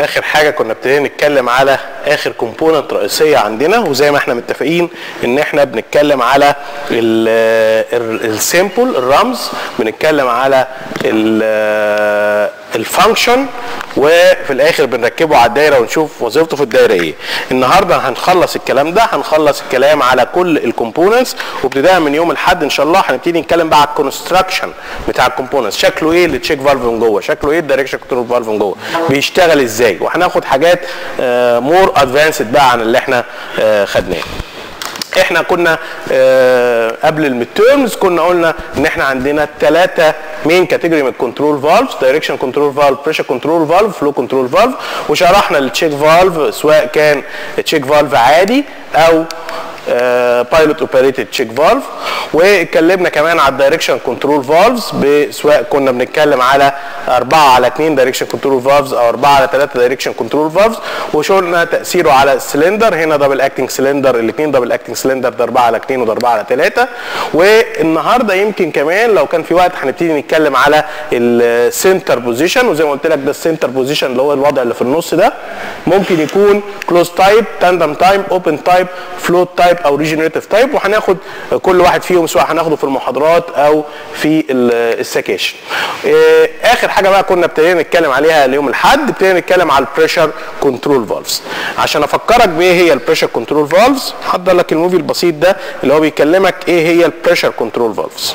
اخر حاجه كنا ابتدينا نتكلم على اخر كومبوننت رئيسيه عندنا وزي ما احنا متفقين ان احنا بنتكلم على السيمبل الرمز بنتكلم على الفانكشن وفي الاخر بنركبه على الدايره ونشوف وظيفته في الدايره ايه النهارده هنخلص الكلام ده هنخلص الكلام على كل الكومبوننتس وابتداء من يوم الاحد ان شاء الله هنبتدي نتكلم بقى على الكونستراكشن بتاع الكومبوننتس شكله ايه التشيك فالف من جوه شكله ايه الدايركشن كنترول فالف من جوه بيشتغل ازاي وهناخد حاجات مور ادفانسد بقى عن اللي احنا آه خدناه احنا كنا آه قبل الميد تيرمز كنا قلنا ان احنا عندنا ثلاثه مين كاتيجوري من الكنترول فالفز دايركشن كنترول فالف بريشر كنترول فالف فلو كنترول فالف وشرحنا التشيك فالف سواء كان تشيك فالف عادي او بايلوت اوبريتد تشيك فالف واتكلمنا كمان على الدايركشن كنترول فالفز سواء كنا بنتكلم على 4 على 2 دايركشن كنترول فالفز او 4 على 3 دايركشن كنترول فالفز وشفنا تاثيره على السلندر هنا دبل اكتنج سلندر الاثنين دبل اكتنج سلندر ده 4 على 2 وده 4 على 3 والنهارده يمكن كمان لو كان في وقت هنبتدي نتكلم على السنتر بوزيشن وزي ما قلت لك ده السنتر بوزيشن اللي هو الوضع اللي في النص ده ممكن يكون كلوز تايب تاندم تايب اوبن تايب فلوت تايب او ريجنريتيف تايب وهناخد كل واحد فيهم سواء هناخده في المحاضرات او في السكاشن اخر حاجه بقى كنا ابتدينا نتكلم عليها اليوم الاحد ابتدينا نتكلم على البريشر كنترول فالفز عشان افكرك بايه هي البريشر كنترول فالفز هحضر لك الموفي البسيط ده اللي هو بيكلمك ايه هي البريشر كنترول فالفز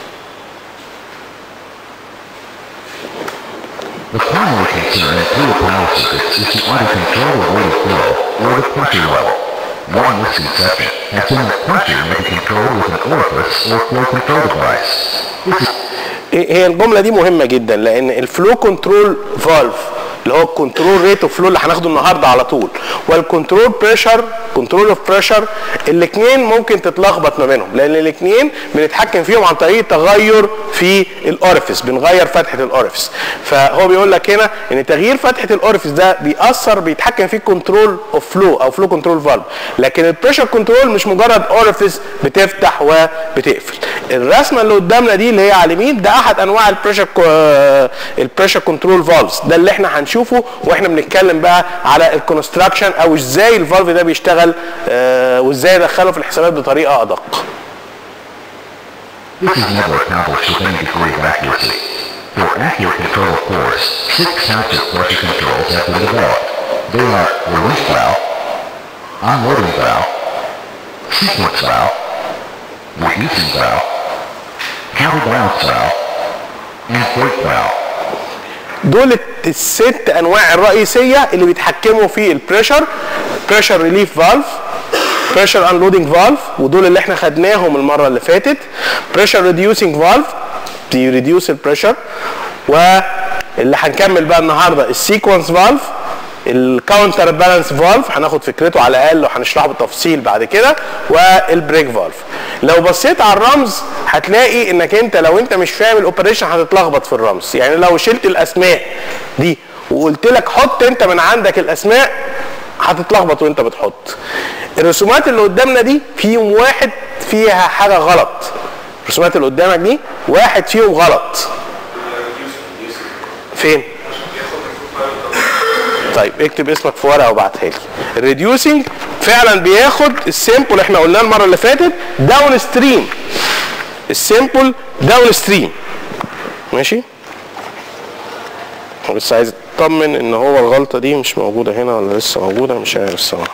The primary concern in fluid power circuits is to either control the rate of flow or the pressure level. One misconception has been that pressure may be controlled with an orifice or flow control device. This is هي الجمله دي مهمه جدا لان الفلو كنترول فالف اللي هو الكنترول ريت اوف فلو اللي هناخده النهارده على طول والكنترول بريشر كنترول اوف بريشر الاثنين ممكن تتلخبط ما بينهم لان الاثنين بنتحكم فيهم عن طريق تغير في الاوريفيس بنغير فتحه الاوريفيس فهو بيقول لك هنا ان تغيير فتحه الاوريفيس ده بيأثر بيتحكم فيه كنترول اوف فلو او فلو كنترول فالف لكن البريشر كنترول مش مجرد اوريفيس بتفتح وبتقفل الرسمه اللي قدامنا دي اللي هي على اليمين ده احد انواع البريشر البريشر كنترول فالفز ده اللي احنا هنشوفه واحنا بنتكلم بقى على الكونستراكشن او ازاي الفالف ده بيشتغل آه وازاي ندخله في الحسابات بطريقه ادق This is never accomplished with any degree of accuracy. For accurate control of force, six township pressure controls have been developed. They are release valve, unloading valve, sequence valve, reducing valve, counterbalance valve, and brake valve. دول الست انواع الرئيسيه اللي بيتحكموا في البريشر بريشر ريليف فالف بريشر انلودنج فالف ودول اللي احنا خدناهم المره اللي فاتت بريشر ريديوسنج فالف بيريديوس البريشر واللي هنكمل بقى النهارده السيكونس فالف الكاونتر بالانس فالف هناخد فكرته على الاقل وهنشرحه بالتفصيل بعد كده والبريك فالف لو بصيت على الرمز هتلاقي انك انت لو انت مش فاهم الاوبريشن هتتلخبط في الرمز يعني لو شلت الاسماء دي وقلت لك حط انت من عندك الاسماء هتتلخبط وانت بتحط الرسومات اللي قدامنا دي فيهم واحد فيها حاجه غلط الرسومات اللي قدامك دي واحد فيهم غلط فين طيب اكتب اسمك في ورقه وابعتها لي الريديوسنج فعلا بياخد السيمبل احنا قلناه المره اللي فاتت داون ستريم السيمبل داون ستريم ماشي بس عايز اطمن ان هو الغلطه دي مش موجوده هنا ولا لسه موجوده مش عارف الصراحه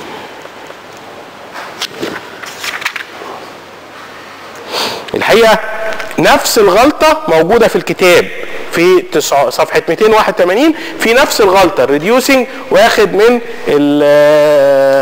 الحقيقه نفس الغلطه موجوده في الكتاب في تسع صفحه 281 في نفس الغلطه الريديوسنج واخد من ال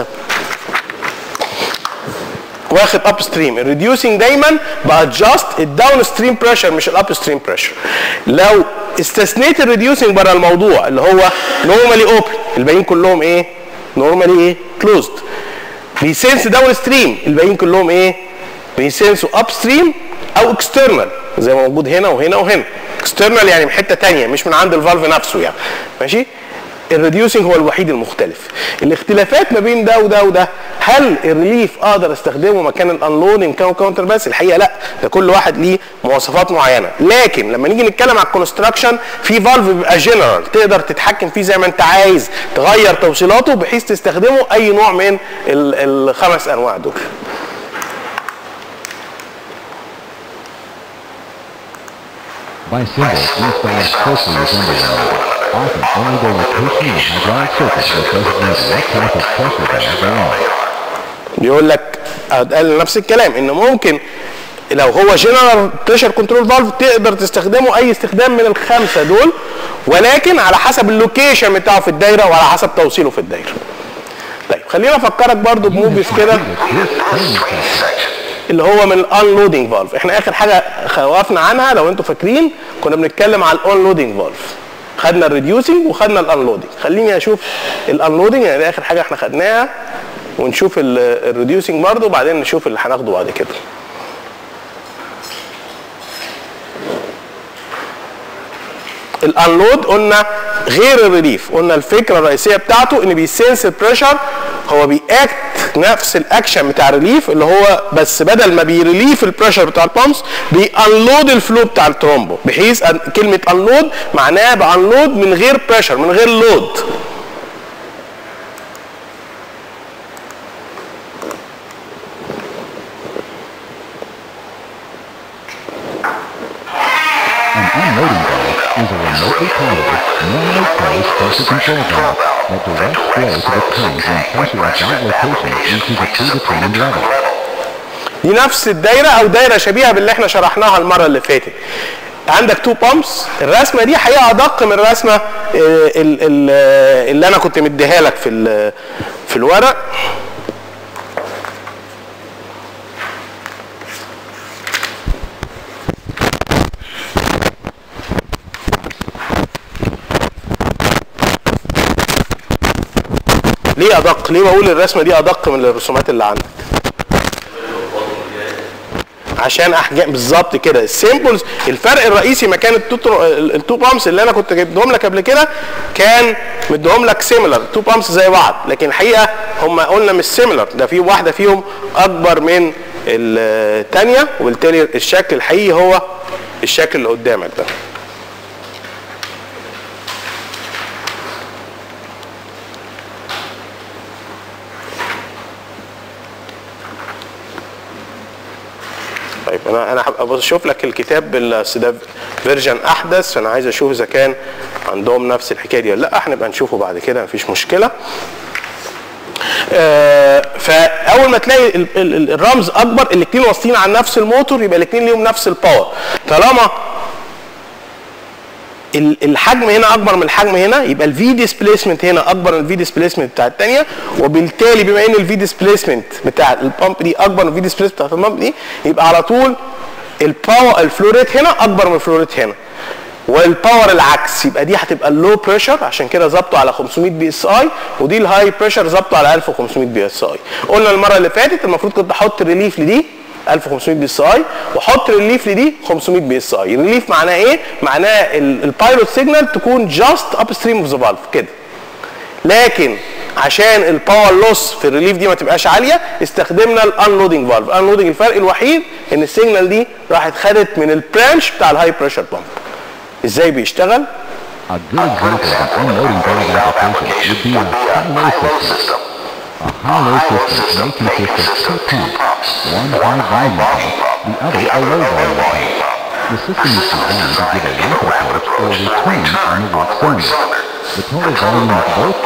واخد اب ستريم الريديوسنج دايما بادجاست الداون ستريم بريشر مش الاب ستريم بريشر لو استثنيت الريديوسنج بره الموضوع اللي هو نورمالي اوبن الباقيين كلهم ايه نورمالي ايه كلوزد بيسنس داون ستريم الباقيين كلهم ايه بيسنسوا اب ستريم او اكسترنال زي ما موجود هنا وهنا وهنا اكسترنال يعني من حته ثانيه مش من عند الفالف نفسه يعني ماشي الريديوسنج هو الوحيد المختلف الاختلافات ما بين ده وده وده هل الريليف اقدر استخدمه مكان الانلودنج كان كاونتر بس الحقيقه لا ده كل واحد ليه مواصفات معينه لكن لما نيجي نتكلم على الكونستراكشن في فالف بيبقى جنرال تقدر تتحكم فيه زي ما انت عايز تغير توصيلاته بحيث تستخدمه اي نوع من ال- الخمس انواع دول By symbols, these valves closely resemble one another. Often, only their location in the hydraulic circuit will designate what type of pressure valve they are. بيقول لك قال نفس الكلام ان ممكن لو هو جنرال بريشر كنترول فالف تقدر تستخدمه اي استخدام من الخمسه دول ولكن على حسب اللوكيشن بتاعه في الدايره وعلى حسب توصيله في الدايره. طيب خلينا افكرك برضو بموفيز كده This training section اللي هو من الانلودنج فالف احنا اخر حاجه خوفنا عنها لو انتوا فاكرين كنا بنتكلم على الانلودنج فالف خدنا الريديوسنج وخدنا الانلودنج خليني اشوف الانلودنج يعني دي اخر حاجه احنا خدناها ونشوف الريديوسنج برضه وبعدين نشوف اللي هناخده بعد كده الانلود قلنا غير الريليف قلنا الفكره الرئيسيه بتاعته ان بيسنس البريشر هو بيأكت نفس الاكشن بتاع الريليف اللي هو بس بدل ما بيريليف البريشر بتاع البامبس بيانلود الفلو بتاع الترومبو بحيث أن كلمه انلود معناها بانلود من غير بريشر من غير لود An unloading valve is a remotely powered, normally closed pressure control valve that directs flow to the tank when pressure at that location reaches a predetermined level. دي نفس الدايره او دايره شبيهه باللي احنا شرحناها المره اللي فاتت عندك تو بامبس الرسمه دي حقيقه ادق من الرسمه آه، ال- ال- آه، اللي انا كنت مديها لك في ال- في الورق ليه ادق ليه بقول الرسمه دي ادق من الرسومات اللي عندك عشان احجام بالظبط كده السيمبلز الفرق الرئيسي مكان التو التو بامس اللي انا كنت جبتهم لك قبل كده كان مديهم لك سيميلر تو بامس زي بعض لكن الحقيقه هم قلنا مش سيميلر ده في واحده فيهم اكبر من الثانيه وبالتالي الشكل الحقيقي هو الشكل اللي قدامك ده طيب انا انا هبقى بشوف لك الكتاب بس ده فيرجن احدث فانا عايز اشوف اذا كان عندهم نفس الحكايه دي ولا لا هنبقى نشوفه بعد كده مفيش مشكله آه، فاول ما تلاقي ال- ال- ال- الرمز اكبر الاثنين واصلين على نفس الموتور يبقى الاثنين ليهم نفس الباور طالما ال- الحجم هنا اكبر من الحجم هنا يبقى الفي ديسبيسمنت هنا اكبر من الفي ديسبيسمنت بتاع الثانيه وبالتالي بما ان الفي ديسبيسمنت بتاع البامب دي اكبر من الفي ديسبيسمنت بتاعت البامب دي يبقى على طول الباور الفلوريت هنا اكبر من الفلوريت هنا والباور العكس يبقى دي هتبقى اللو بريشر عشان كده ظبطه على 500 بي اس اي ودي الهاي بريشر ظبطه على 1500 بي اس اي قلنا المره اللي فاتت المفروض كنت احط ريليف لدي 1500 بي اس اي واحط ريليف لدي 500 بي اس اي الريليف معناه ايه معناه البايلوت سيجنال تكون جاست اب ستريم اوف ذا فالف كده لكن عشان الباور لوس في الريليف دي ما تبقاش عاليه استخدمنا الانلودنج فالف الانلودنج الفرق الوحيد ان السيجنال دي راحت خدت من البرانش بتاع الهاي بريشر بامب ازاي بيشتغل A good example of an unloading valve application would be a high-low system. A high-low system may consist of two pumps, one high-volume pump, the other a low-volume pump. The system is designed to give a ramp approach or return on the work cylinder. The total volume of both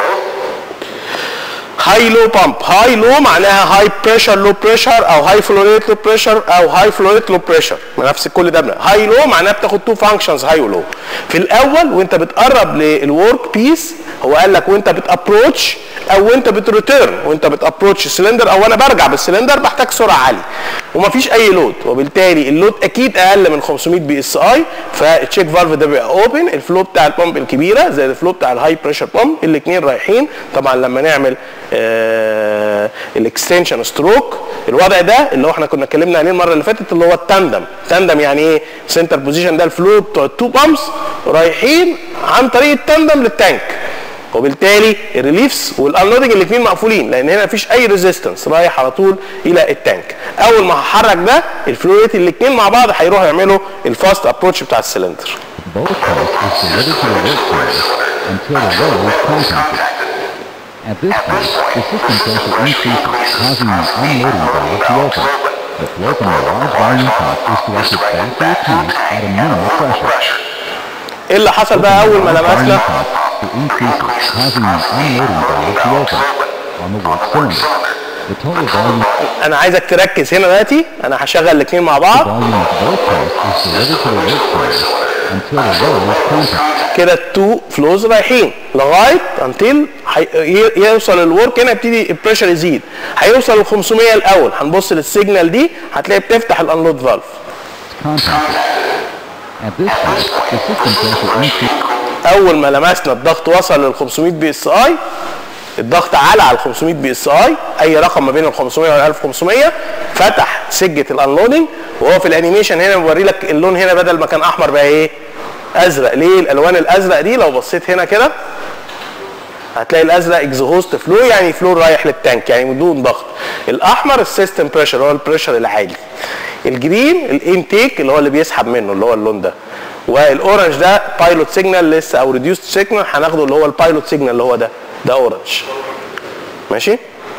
هاي لو بامب هاي لو معناها هاي بريشر لو بريشر او هاي فلوريت لو بريشر او هاي فلوريت لو بريشر نفس كل ده هاي لو معناها بتاخد تو فانكشنز هاي ولو في الاول وانت بتقرب للورك بيس هو قال لك وانت بتابروتش او وانت بتريتيرن وانت بتابروتش السلندر او انا برجع بالسلندر بحتاج سرعه عاليه ومفيش اي لود وبالتالي اللود اكيد اقل من 500 بي اس اي فالتشيك فالف ده بيبقى اوبن الفلو بتاع البامب الكبيره زي الفلو بتاع الهاي بريشر بامب الاثنين رايحين طبعا لما نعمل آه الاكستنشن ستروك الوضع ده اللي هو احنا كنا اتكلمنا عليه المره اللي فاتت اللي هو التندم تندم يعني ايه سنتر بوزيشن ده الفلو بتوع التو بامبس رايحين عن طريق التندم للتانك وبالتالي الريليفز والانلودنج الاثنين مقفولين لان هنا مفيش اي ريزيستنس رايح على طول الى التانك اول ما هحرك ده الفلو ريت الاثنين مع بعض هيروحوا يعملوا الفاست ابروتش بتاع السلندر Both posts is delivered to the workplace until the roll is contacted. At this point, the system pressure increases, causing the unloading valve to open. The flow from the large volume pump is directed back to the tank at a minimal pressure. ايه اللي حصل بقى اول ما The لمسنا volume pump it increases, causing the unloading valve to open on the work cylinder. The total volume انا عايزك تركز هنا دلوقتي انا هشغل الاثنين مع بعض volume of both posts is delivered to the workplace until the roll is contacted. كده التو فلوز رايحين لغايه انتل يوصل الورك هنا يبتدي البريشر يزيد هيوصل ل 500 الاول هنبص للسيجنال دي هتلاقي بتفتح الانلود فالف contacted. At this point, the system pressure increases. اول ما لمسنا الضغط وصل لل 500 بي اس اي الضغط على على ال 500 بي اس اي اي رقم ما بين ال 500 وال 1500 فتح سجه الانلودنج وهو في الانيميشن هنا بيوري لك اللون هنا بدل ما كان احمر بقى ايه ازرق ليه الالوان الازرق دي لو بصيت هنا كده هتلاقي الازرق اكزهوست فلو يعني فلو رايح للتانك يعني بدون ضغط الاحمر السيستم بريشر هو البريشر العالي الجرين الانتيك اللي هو اللي بيسحب منه اللي هو اللون ده والاورنج ده بايلوت سيجنال لسه او ريديوست سيجنال هناخده اللي هو البايلوت سيجنال اللي هو ده ده اورنج ماشي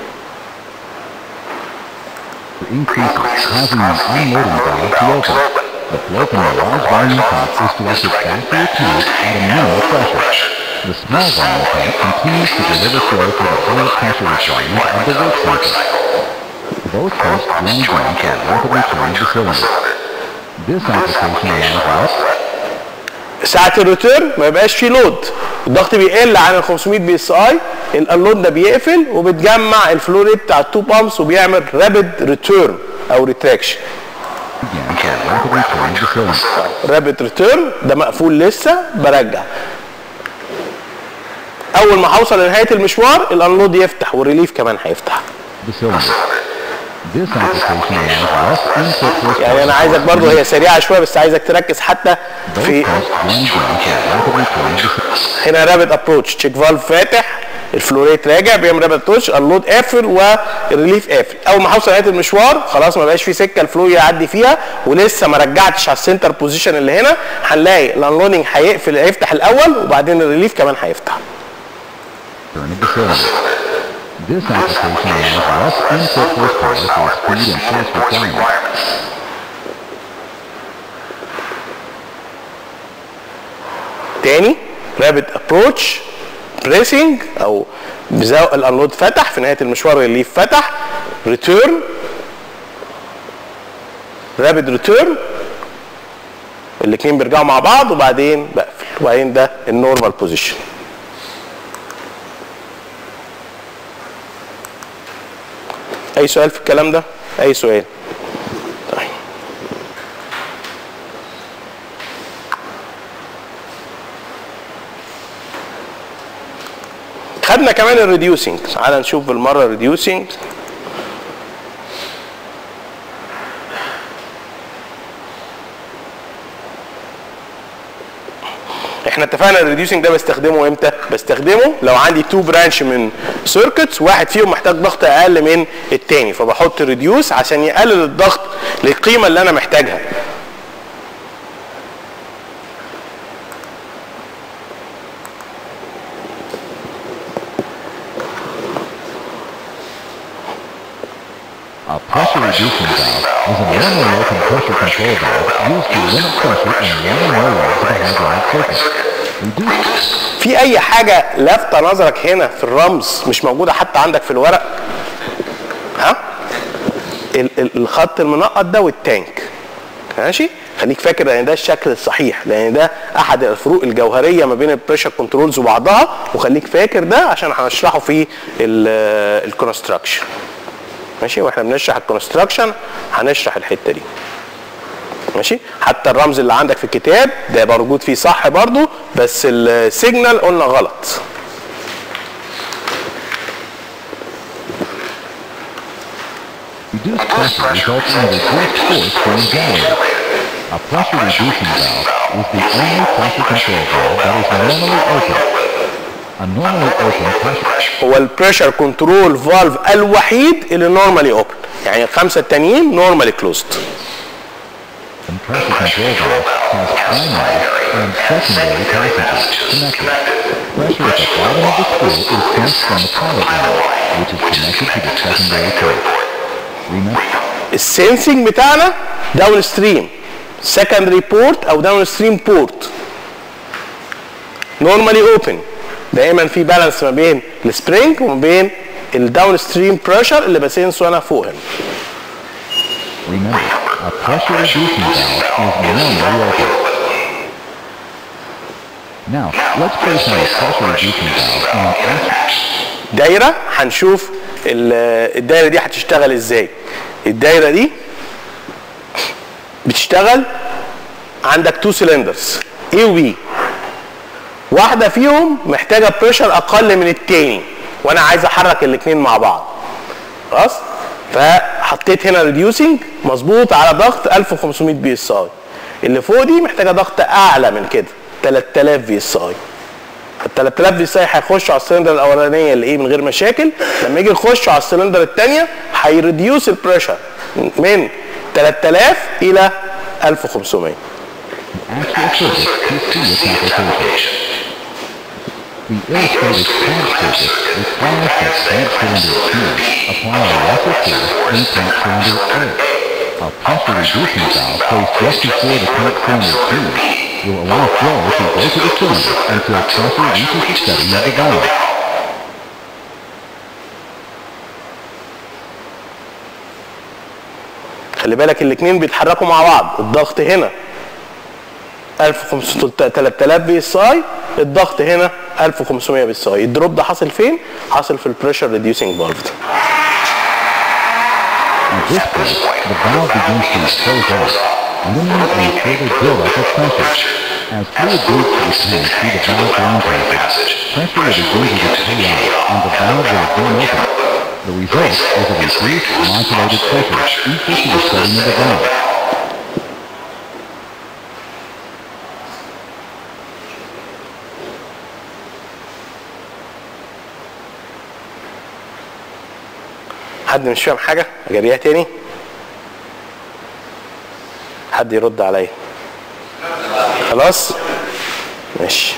increases, causing the unloading valve to open. The flow from the large volume pump is directed back to the tank at a minimal pressure. The small volume pump continues to deliver flow to the full pressure requirement of the work cycle. Both pumps run down to a rapidly turn the cylinder. This application allows us ساعة الريتيرن ما يبقاش فيه لود الضغط بيقل عن ال 500 بي اس اي اللود ده بيقفل وبتجمع الفلو ريت بتاع التو بامبس وبيعمل رابيد ريتيرن او ريتراكشن again to rapidly turn the cylinder. رابيد ريتيرن ده مقفول لسه برجع اول ما هوصل لنهايه المشوار الانلود يفتح والريليف كمان هيفتح The cylinder. This application allows less input يعني انا عايزك برضو هي سريعه شويه بس عايزك تركز حتى Both في pumps run down to rapidly turn the cylinder. هنا رابد ابروتش تشيك فالف فاتح الفلوريت راجع بيعمل رابد ابروتش اللود قافل والريليف قافل اول ما هوصل نهايه المشوار خلاص ما بقاش في سكه الفلو يعدي فيها ولسه ما رجعتش على السنتر بوزيشن اللي هنا هنلاقي الانلودنج هيقفل هيفتح الاول وبعدين الريليف كمان هيفتح Turn of the cylinder. This application allows less input horsepower for speed and force requirements. تاني رابد ابروتش بريسنج او بزاو الانلود فتح في نهايه المشوار الريليف فتح ريتيرن رابد ريتيرن الاثنين بيرجعوا مع بعض وبعدين بقفل وبعدين ده النورمال بوزيشن اي سؤال في الكلام ده اي سؤال طيب خدنا كمان الريديوسينج تعال نشوف بالمره الريديوسينج احنا اتفقنا الريديوسينج ده بستخدمه امتى؟ بستخدمه لو عندي تو برانش من سيركتس واحد فيهم محتاج ضغط اقل من التاني فبحط ريديوس عشان يقلل الضغط للقيمه اللي انا محتاجها A pressure reducing valve is a normal open pressure control valve used to limit pressure in long low loads of a hydraulic circuit. Reduce في اي حاجه لافته نظرك هنا في الرمز مش موجوده حتى عندك في الورق ها ال- ال- الخط المنقط ده والتانك ماشي خليك فاكر ان ده الشكل الصحيح لان ده احد الفروق الجوهريه ما بين البريشر كنترولز وبعضها وخليك فاكر ده عشان هنشرحه في الكونستراكشن ماشي واحنا بنشرح الكونستراكشن هنشرح الحته دي ماشي حتى الرمز اللي عندك في الكتاب ده موجود فيه صح برضو بس السيجنال قلنا غلط Reduced pressure results in a reduced force being generated. A pressure reducing valve is the only pressure control valve that is normally open. A A normally open pressure. هو البريشر كنترول فالف الوحيد اللي نورمالي اوبن يعني الخمسه التانيين نورمالي كلوزد And pressure control valve has primary and secondary passages connected. Pressure at the bottom of the screw is sensed from the pilot valve, which is connected to the secondary port. Remember, السنسنج بتاعنا داون ستريم سكندري بورت او داون ستريم بورت نورمالي اوبن دايما في بالانس ما بين السبرينج وما بين الداون ستريم بريشر اللي بسنسه انا فوق هنا remember, a pressure reducing valve is normally open. Now, let's place on a pressure reducing valve in an action. دايره هنشوف ال- الدايره دي هتشتغل ازاي الدايره دي بتشتغل عندك تو سلندرز A و B واحده فيهم محتاجه بريشر اقل من التاني وانا عايز احرك الاثنين مع بعض خلاص فحطيت هنا ريديوسنج مظبوط على ضغط 1500 بي اس اي اللي فوق دي محتاجه ضغط اعلى من كده 3000 بي اس اي ال 3000 دي ساي هيخشوا على السلندر الاولانيه اللي ايه من غير مشاكل لما يجي يخشوا على السلندر الثانيه هيريديوس البريشر من 3000 الى 1500 Actual circuit to see its application. The illustrated clamp circuit requires that clamp cylinder P apply a lesser force than clamp cylinder A. A pressure reducing valve placed just before the clamp cylinder P will allow flow to go to the cylinder until pressure reaches the setting of the valve. خلي بالك الاثنين بيتحركوا مع بعض الضغط هنا 1500 3000 بي اس اي الضغط هنا 1500 بي اس اي الدروب ده حاصل فين؟ حاصل في البريشر ريديوسنج فالف ده At this point, the valve begins to close off, limiting any further buildup of pressure. As fluid leads to the tank through the valve drain passage, pressure will begin to decay out, and the valve will again open. The result is a reduced modulated pressure equal to the setting of the valve. حد مش فاهم حاجه اجريها تاني حد يرد عليا خلاص ماشي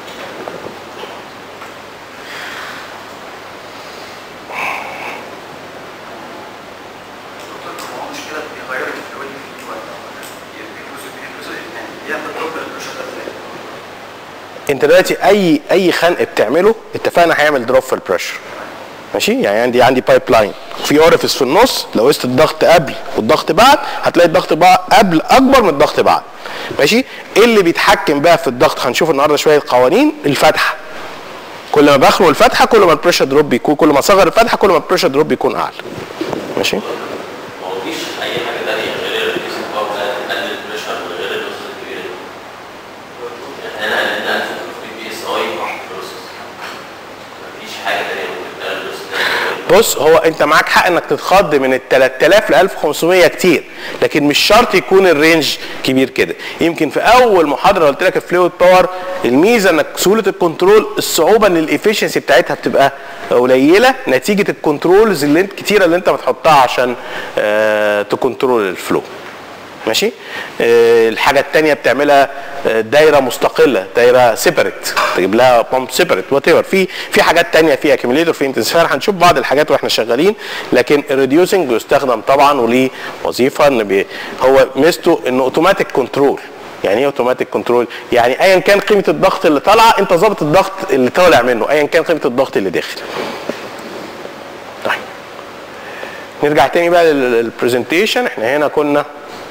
هو مشكلة بيغير الفلويد في الوقت الجزء الجزء الثاني يعمل دبل البريشر ده انت دلوقتي اي اي خنق بتعمله اتفقنا هيعمل دروب في البريشر ماشي يعني عندي عندي بايب لاين في اوريفيس في النص لو قست الضغط قبل والضغط بعد هتلاقي الضغط بقى قبل اكبر من الضغط بعد ماشي ايه اللي بيتحكم بقى في الضغط هنشوف النهارده شويه قوانين الفتحه كل ما بخلق الفتحه كل ما البريشر دروب بيكون كل ما صغر الفتحه كل ما البريشر دروب بيكون اعلى ماشي ما فيش اي حاجه ثانيه غير الريليس باور ده تقلل البريشر من غير الدوز الكبيره دي يعني احنا قللنا 1500 بي اس اي بروسس مفيش حاجه ثانيه ممكن تقلل الدوز ده بص هو انت معاك حق انك تتخض من ال 3000 ل 1500 كتير لكن مش شرط يكون الرينج كبير كده يمكن في اول محاضره قلت لك الفلويد باور الميزه انك سهوله الكنترول الصعوبه ان الافشنسي بتاعتها بتبقى قليله نتيجه الكنترولز اللي انت كتيره اللي انت بتحطها عشان آه تكنترول الفلو ماشي آه الحاجه الثانيه بتعملها آه، دايره مستقله دايره سيبريت تجيب لها بامب سيبريت وات ايفر في في حاجات تانية في اكيميليتور في انتنسفير هنشوف بعض الحاجات واحنا شغالين لكن الريديوسنج بيستخدم طبعا وليه وظيفه ان بي هو ميزته انه اوتوماتيك كنترول يعني ايه اوتوماتيك كنترول يعني ايا كان قيمه الضغط اللي طالعه انت ظابط الضغط اللي طالع منه ايا كان قيمه الضغط اللي داخل طيب نرجع تاني بقى للبرزنتيشن احنا هنا كنا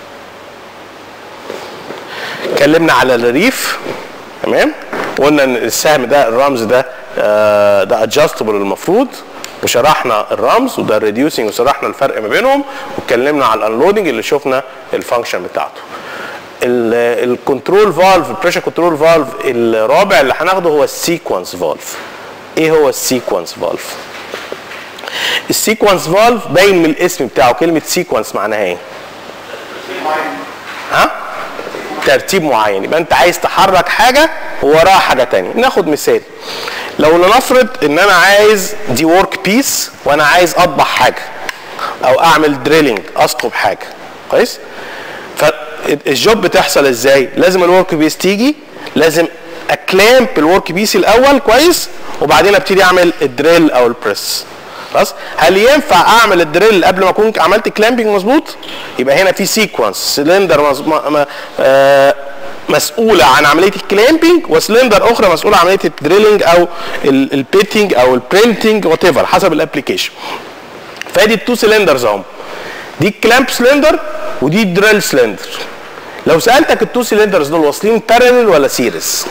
اتكلمنا على الريف تمام قلنا ان السهم ده الرمز ده آه، ده ادجستبل المفروض وشرحنا الرمز وده الريديوسنج وشرحنا الفرق ما بينهم واتكلمنا على الانلودنج اللي شفنا الفانكشن بتاعته الكنترول فالف البريشر كنترول فالف الرابع اللي هناخده هو السيكونس فالف ايه هو السيكونس فالف السيكونس فالف باين من الاسم بتاعه كلمه سيكونس معناها ايه ها ترتيب معين يبقى انت عايز تحرك حاجه ووراها حاجه تانية ناخد مثال لو لنفرض ان انا عايز دي ورك بيس وانا عايز اطبع حاجه او اعمل دريلينج اثقب حاجه كويس فالجوب بتحصل ازاي لازم الورك بيس تيجي لازم اكلامب الورك بيس الاول كويس وبعدين ابتدي اعمل الدريل او البريس خلاص هل ينفع اعمل الدريل قبل ما اكون عملت كلامبنج مظبوط يبقى هنا في سيكونس سلندر مز... م... م... آه مسؤوله عن عمليه الكلامبنج وسلندر اخرى مسؤوله عن عمليه الدريلنج او البيتنج او البرنتنج وات ايفر حسب الابلكيشن فادي التو سلندرز اهم دي الكلامب سلندر ودي الدريل سلندر لو سالتك التو سلندرز دول واصلين بارلل ولا سيريس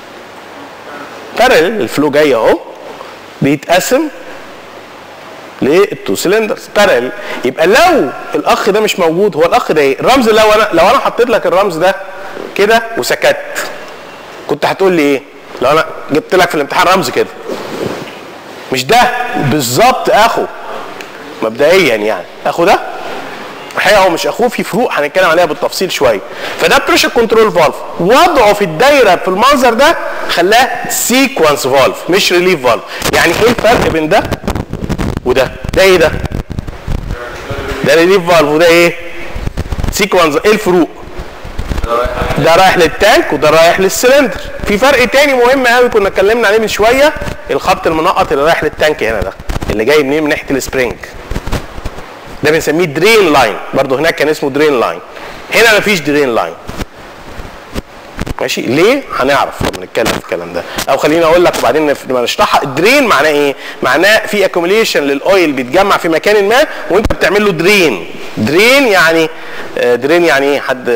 بارلل الفلو جاي اهو بيتقسم للتو سلندرز بارل يبقى لو الاخ ده مش موجود هو الاخ ده ايه الرمز لو انا لو انا حطيت لك الرمز ده كده وسكت كنت هتقول لي ايه لو انا جبت لك في الامتحان رمز كده مش ده بالظبط اخو مبدئيا يعني اخو ده الحقيقه هو مش اخوه في فروق هنتكلم عليها بالتفصيل شويه فده بريشر كنترول فالف وضعه في الدايره في المنظر ده خلاه سيكونس فالف مش ريليف فالف يعني ايه الفرق بين ده وده ده ايه ده ده ريليف فالف وده ايه سيكونس ايه الفروق ده رايح للتانك وده رايح للسلندر في فرق تاني مهم قوي كنا اتكلمنا عليه من شويه الخط المنقط اللي رايح للتانك هنا ده اللي جاي منين من ناحيه السبرينج ده بنسميه درين لاين برضه هناك كان اسمه درين لاين هنا مفيش درين لاين ماشي ليه هنعرف لما نتكلم في الكلام ده او خليني اقول لك وبعدين لما نشرحها الدرين معناه ايه معناه في اكوميليشن للاويل بيتجمع في مكان ما وانت بتعمل له درين درين يعني درين يعني ايه حد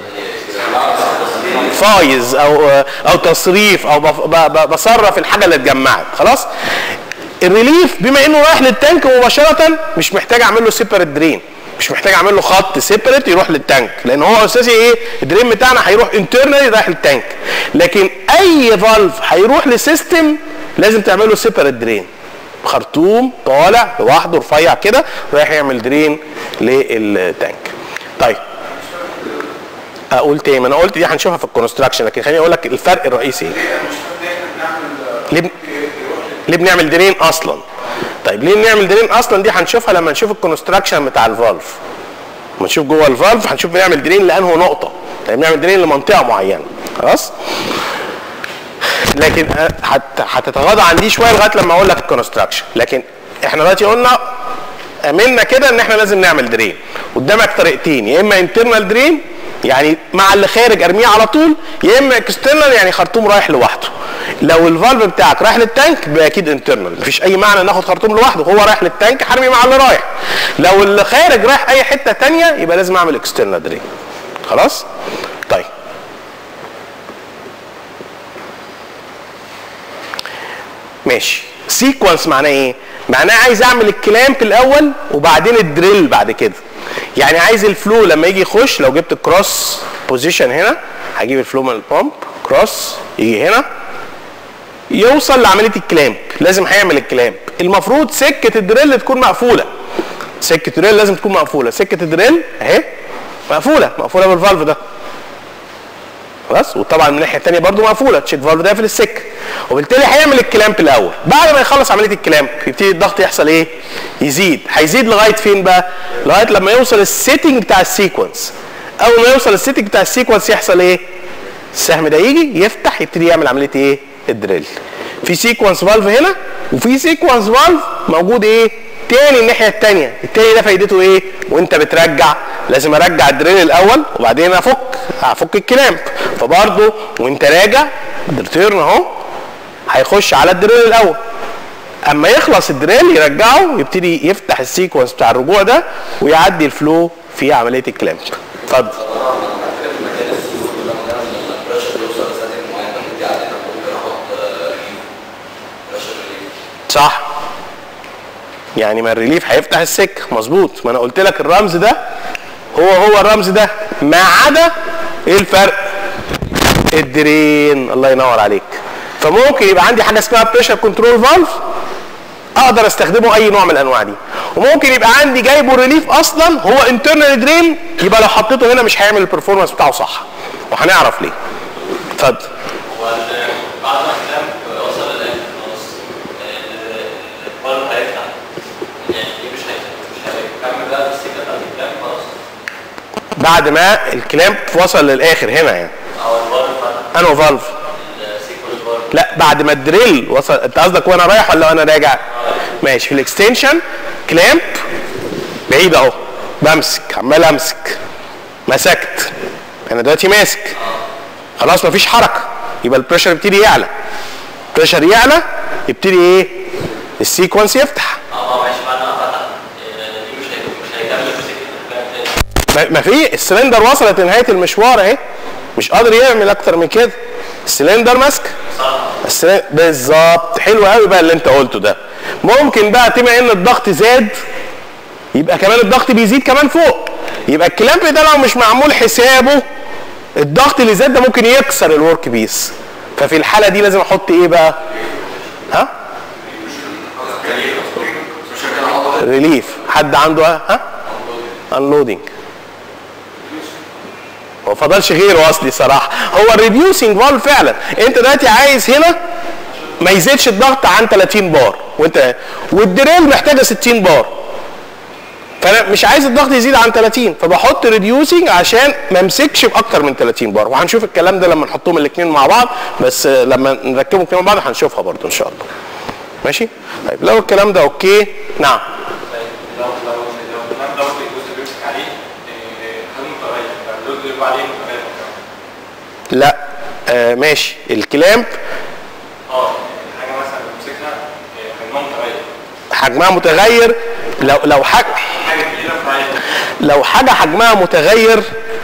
فايز او او تصريف او بصرف الحاجه اللي اتجمعت خلاص الريليف بما انه رايح للتانك مباشره مش محتاج اعمل له سيبريت درين مش محتاج اعمل له خط سيبريت يروح للتانك لان هو اساسي ايه الدرين بتاعنا هيروح انترنالي رايح للتانك لكن اي فالف هيروح لسيستم لازم تعمل له سيبريت درين خرطوم طالع لوحده رفيع كده رايح يعمل درين للتانك طيب اقول تاني ما انا قلت دي هنشوفها في الكونستراكشن لكن خليني اقول لك الفرق الرئيسي ليه بن... ليه بنعمل درين اصلا طيب ليه بنعمل درين اصلا دي هنشوفها لما نشوف الكونستراكشن بتاع الفالف لما نشوف جوه الفالف هنشوف بنعمل درين لانه نقطه طيب بنعمل درين لمنطقه معينه خلاص لكن هتتغاضى عن دي شويه لغايه لما اقول لك الكونستراكشن لكن احنا دلوقتي قلنا امنا كده ان احنا لازم نعمل درين قدامك طريقتين يا اما انترنال درين يعني مع اللي خارج ارميه على طول يا اما اكسترنال يعني خرطوم رايح لوحده لو الفالف بتاعك رايح للتانك يبقى اكيد انترنال مفيش اي معنى ناخد خرطوم لوحده هو رايح للتانك هرمي مع اللي رايح لو اللي خارج رايح اي حته تانية يبقى لازم اعمل اكسترنال درين خلاص طيب ماشي سيكونس معناه ايه معناه عايز اعمل الكلامب الاول وبعدين الدريل بعد كده يعني عايز الفلو لما يجي يخش لو جبت الكروس بوزيشن هنا هجيب الفلو من البامب كروس يجي هنا يوصل لعمليه الكلامب لازم هيعمل الكلامب المفروض سكه الدريل تكون مقفوله سكه الدريل لازم تكون مقفوله سكه الدريل اهي مقفوله مقفوله بالفالف ده خلاص وطبعا من الناحيه الثانيه برده مقفوله تشيك فالف ده في السكه وبالتالي هيعمل الكلامب الاول بعد ما يخلص عمليه الكلامب يبتدي الضغط يحصل ايه يزيد هيزيد لغايه فين بقى لغايه لما يوصل السيتنج بتاع السيكونس اول ما يوصل السيتنج بتاع السيكونس يحصل ايه السهم ده يجي يفتح يبتدي يعمل عمليه ايه الدريل في سيكونس فالف هنا وفي سيكونس فالف موجود ايه تاني الناحيه الثانيه التاني ده فايدته ايه وانت بترجع لازم ارجع الدريل الاول وبعدين افك افك الكلامب فبرضه وانت راجع الريتيرن اهو هيخش على الدريل الاول اما يخلص الدريل يرجعه يبتدي يفتح السيكونس بتاع الرجوع ده ويعدي الفلو في عمليه الكلامب اتفضل صح يعني ما الريليف هيفتح السكه مظبوط ما انا قلت لك الرمز ده هو هو الرمز ده ما عدا ايه الفرق الدرين الله ينور عليك فممكن يبقى عندي حاجه اسمها بريشر كنترول فالف اقدر استخدمه اي نوع من الانواع دي وممكن يبقى عندي جايبه ريليف اصلا هو انترنال درين يبقى لو حطيته هنا مش هيعمل البرفورمانس بتاعه صح وهنعرف ليه اتفضل هو بعد ما الكلامب وصل للاخر هنا يعني او الفالف انو فالف السيكونس فالف لا بعد ما الدريل وصل انت قصدك وانا رايح ولا وانا راجع ماشي في الاكستنشن كلامب بعيد اهو بمسك عمال امسك مسكت انا دلوقتي ماسك خلاص مفيش حركه يبقى البريشر يبتدي يعلى البريشر يعلى يبتدي ايه السيكونس يفتح اه ماشي بعد ما فتح آه، دي مش هي- مش هيكمل في سكه الكلام تاني ما ما في السلندر وصلت لنهايه المشوار اهي مش قادر يعمل اكتر من كده السلندر ماسك السلندر بالظبط حلو قوي بقى اللي انت قلته ده ممكن بقى بما ان الضغط زاد يبقى كمان الضغط بيزيد كمان فوق يبقى الكلامب ده لو مش معمول حسابه الضغط اللي زاد ده ممكن يكسر الورك بيس ففي الحاله دي لازم احط ايه بقى ها ريليف حد عنده ها انلودنج هو فضلش غيره اصلي صراحه هو الريديوسنج فالف فعلا انت دلوقتي عايز هنا ما يزيدش الضغط عن 30 بار وانت والدريل محتاجه 60 بار فانا مش عايز الضغط يزيد عن 30 فبحط ريديوسنج عشان ما امسكش باكتر من 30 بار وهنشوف الكلام ده لما نحطهم الاثنين مع بعض بس لما نركبهم الاثنين مع بعض هنشوفها برضو ان شاء الله ماشي طيب لو الكلام ده اوكي نعم لو لو لو الكلام دوت الجزء بيمسك عليه إيه، هل متغير فاللود اللي بيبقى عليه متغير لا آه ماشي الكلامب اه حاجه مثلا بيمسكها إيه، حجمها متغير حجمها متغير لو لو حاجه حاجه كبيره فعايز لو حاجه حجمها متغير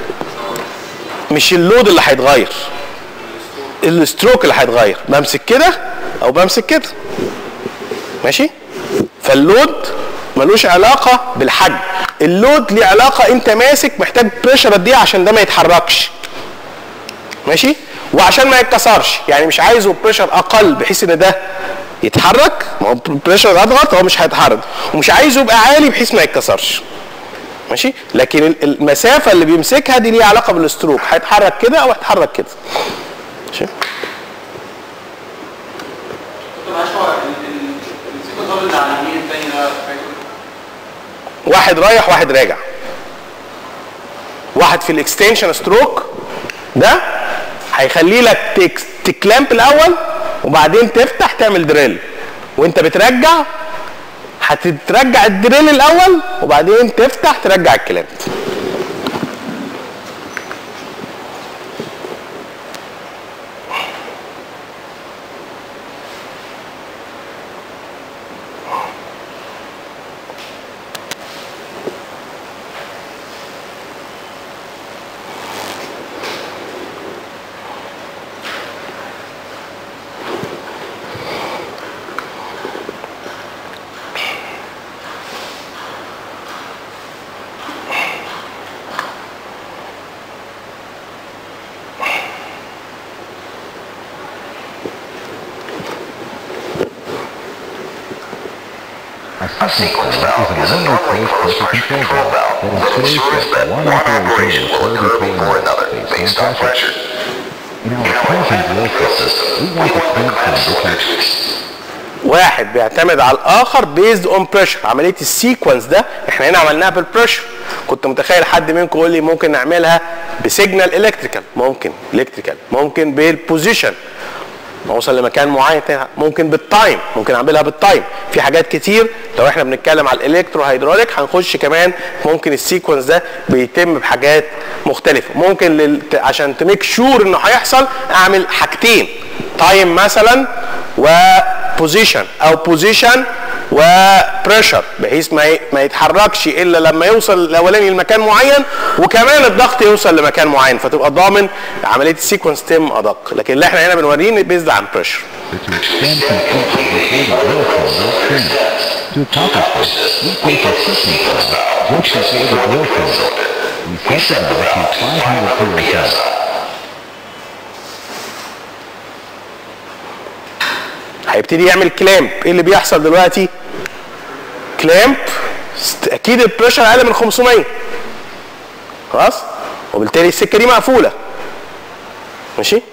مش اللود اللي هيتغير الستروك اللي هيتغير بمسك كده او بمسك كده ماشي فاللود ملوش علاقه بالحجم اللود ليه علاقه انت ماسك محتاج بريشر قد ايه عشان ده ما يتحركش ماشي وعشان ما يتكسرش يعني مش عايزه بريشر اقل بحيث ان ده يتحرك ما هو بريشر اضغط هو مش هيتحرك ومش عايزه يبقى عالي بحيث ما يتكسرش ماشي لكن ال- المسافه اللي بيمسكها دي ليها علاقه بالستروك هيتحرك كده او هيتحرك كده ماشي طب معلش هو السيكو دول اللي على اليمين التاني ده فاكر واحد رايح واحد راجع واحد في الاكستنشن ستروك ده هيخلي لك تكس- تكلامب الاول وبعدين تفتح تعمل دريل وانت بترجع هتترجع الدريل الاول وبعدين تفتح ترجع الكلامب A sequence valve is a normally closed pressure control valve that ensures that one operation will occur before another based on pressure. In our closing drill system, we want the clamp cylinder to واحد بيعتمد على الاخر بيزد اون بريشر عمليه السيكونس ده احنا هنا عملناها بالبريشر كنت متخيل حد منكم يقول لي ممكن نعملها بسيجنال الكتريكال ممكن الكتريكال ممكن بالبوزيشن اوصل لمكان معين تاني ممكن بالتايم ممكن اعملها بالتايم في حاجات كتير لو احنا بنتكلم على الالكترو هيدروليك هنخش كمان ممكن السيكونس ده بيتم بحاجات مختلفه ممكن لل... عشان تميك شور انه هيحصل اعمل حاجتين تايم مثلا وبوزيشن او بوزيشن وبريشر بحيث ما ي- ما يتحركش الا لما يوصل الاولاني لمكان معين وكمان الضغط يوصل لمكان معين فتبقى ضامن عمليه السيكونس تم ادق لكن اللي احنا هنا بنوريه بيزد عن بريشر to extend complete before the drill cylinder is finished. To accomplish this, we place a sequence valve just before the drill cylinder. We set the valve to 500 psi. هيبتدي يعمل كلامب ايه اللي بيحصل دلوقتي كلامب ست- اكيد البريشر اقل من 500 خلاص وبالتالي السكه دي مقفوله ماشي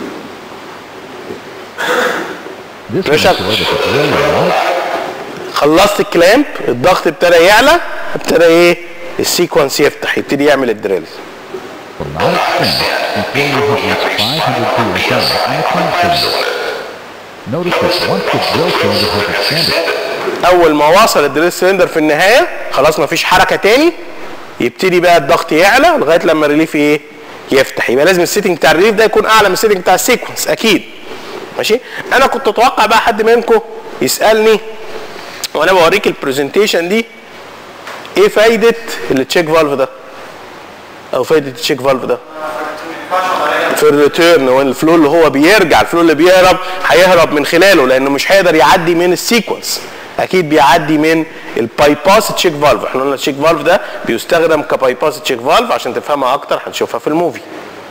This Pressure. makes sure that the drill will not خلصت الكلامب الضغط ابتدى يعلى ابتدى ايه السيكونس يفتح يبتدي يعمل الدريل For not expense, employee has reached 500 PSI on the clamp cylinder. Notice that once the drill cylinder has extended, اول ما وصل الدريل سلندر في النهايه خلاص ما فيش حركه تاني يبتدي بقى الضغط يعلى لغايه لما الريليف ايه يفتح يبقى لازم السيتنج بتاع الريليف ده يكون اعلى من السيتنج بتاع السيكونس اكيد ماشي انا كنت اتوقع بقى حد منكم يسالني وانا بوريك البرزنتيشن دي ايه فايده التشيك فالف ده او فايده التشيك فالف ده في الريتيرن والفلو اللي هو بيرجع الفلو اللي بيهرب هيهرب من خلاله لانه مش هيقدر يعدي من السيكونس اكيد بيعدي من الباي باس تشيك فالف احنا قلنا التشيك فالف ده بيستخدم كباي باس تشيك فالف عشان تفهمها اكتر هنشوفها في الموفي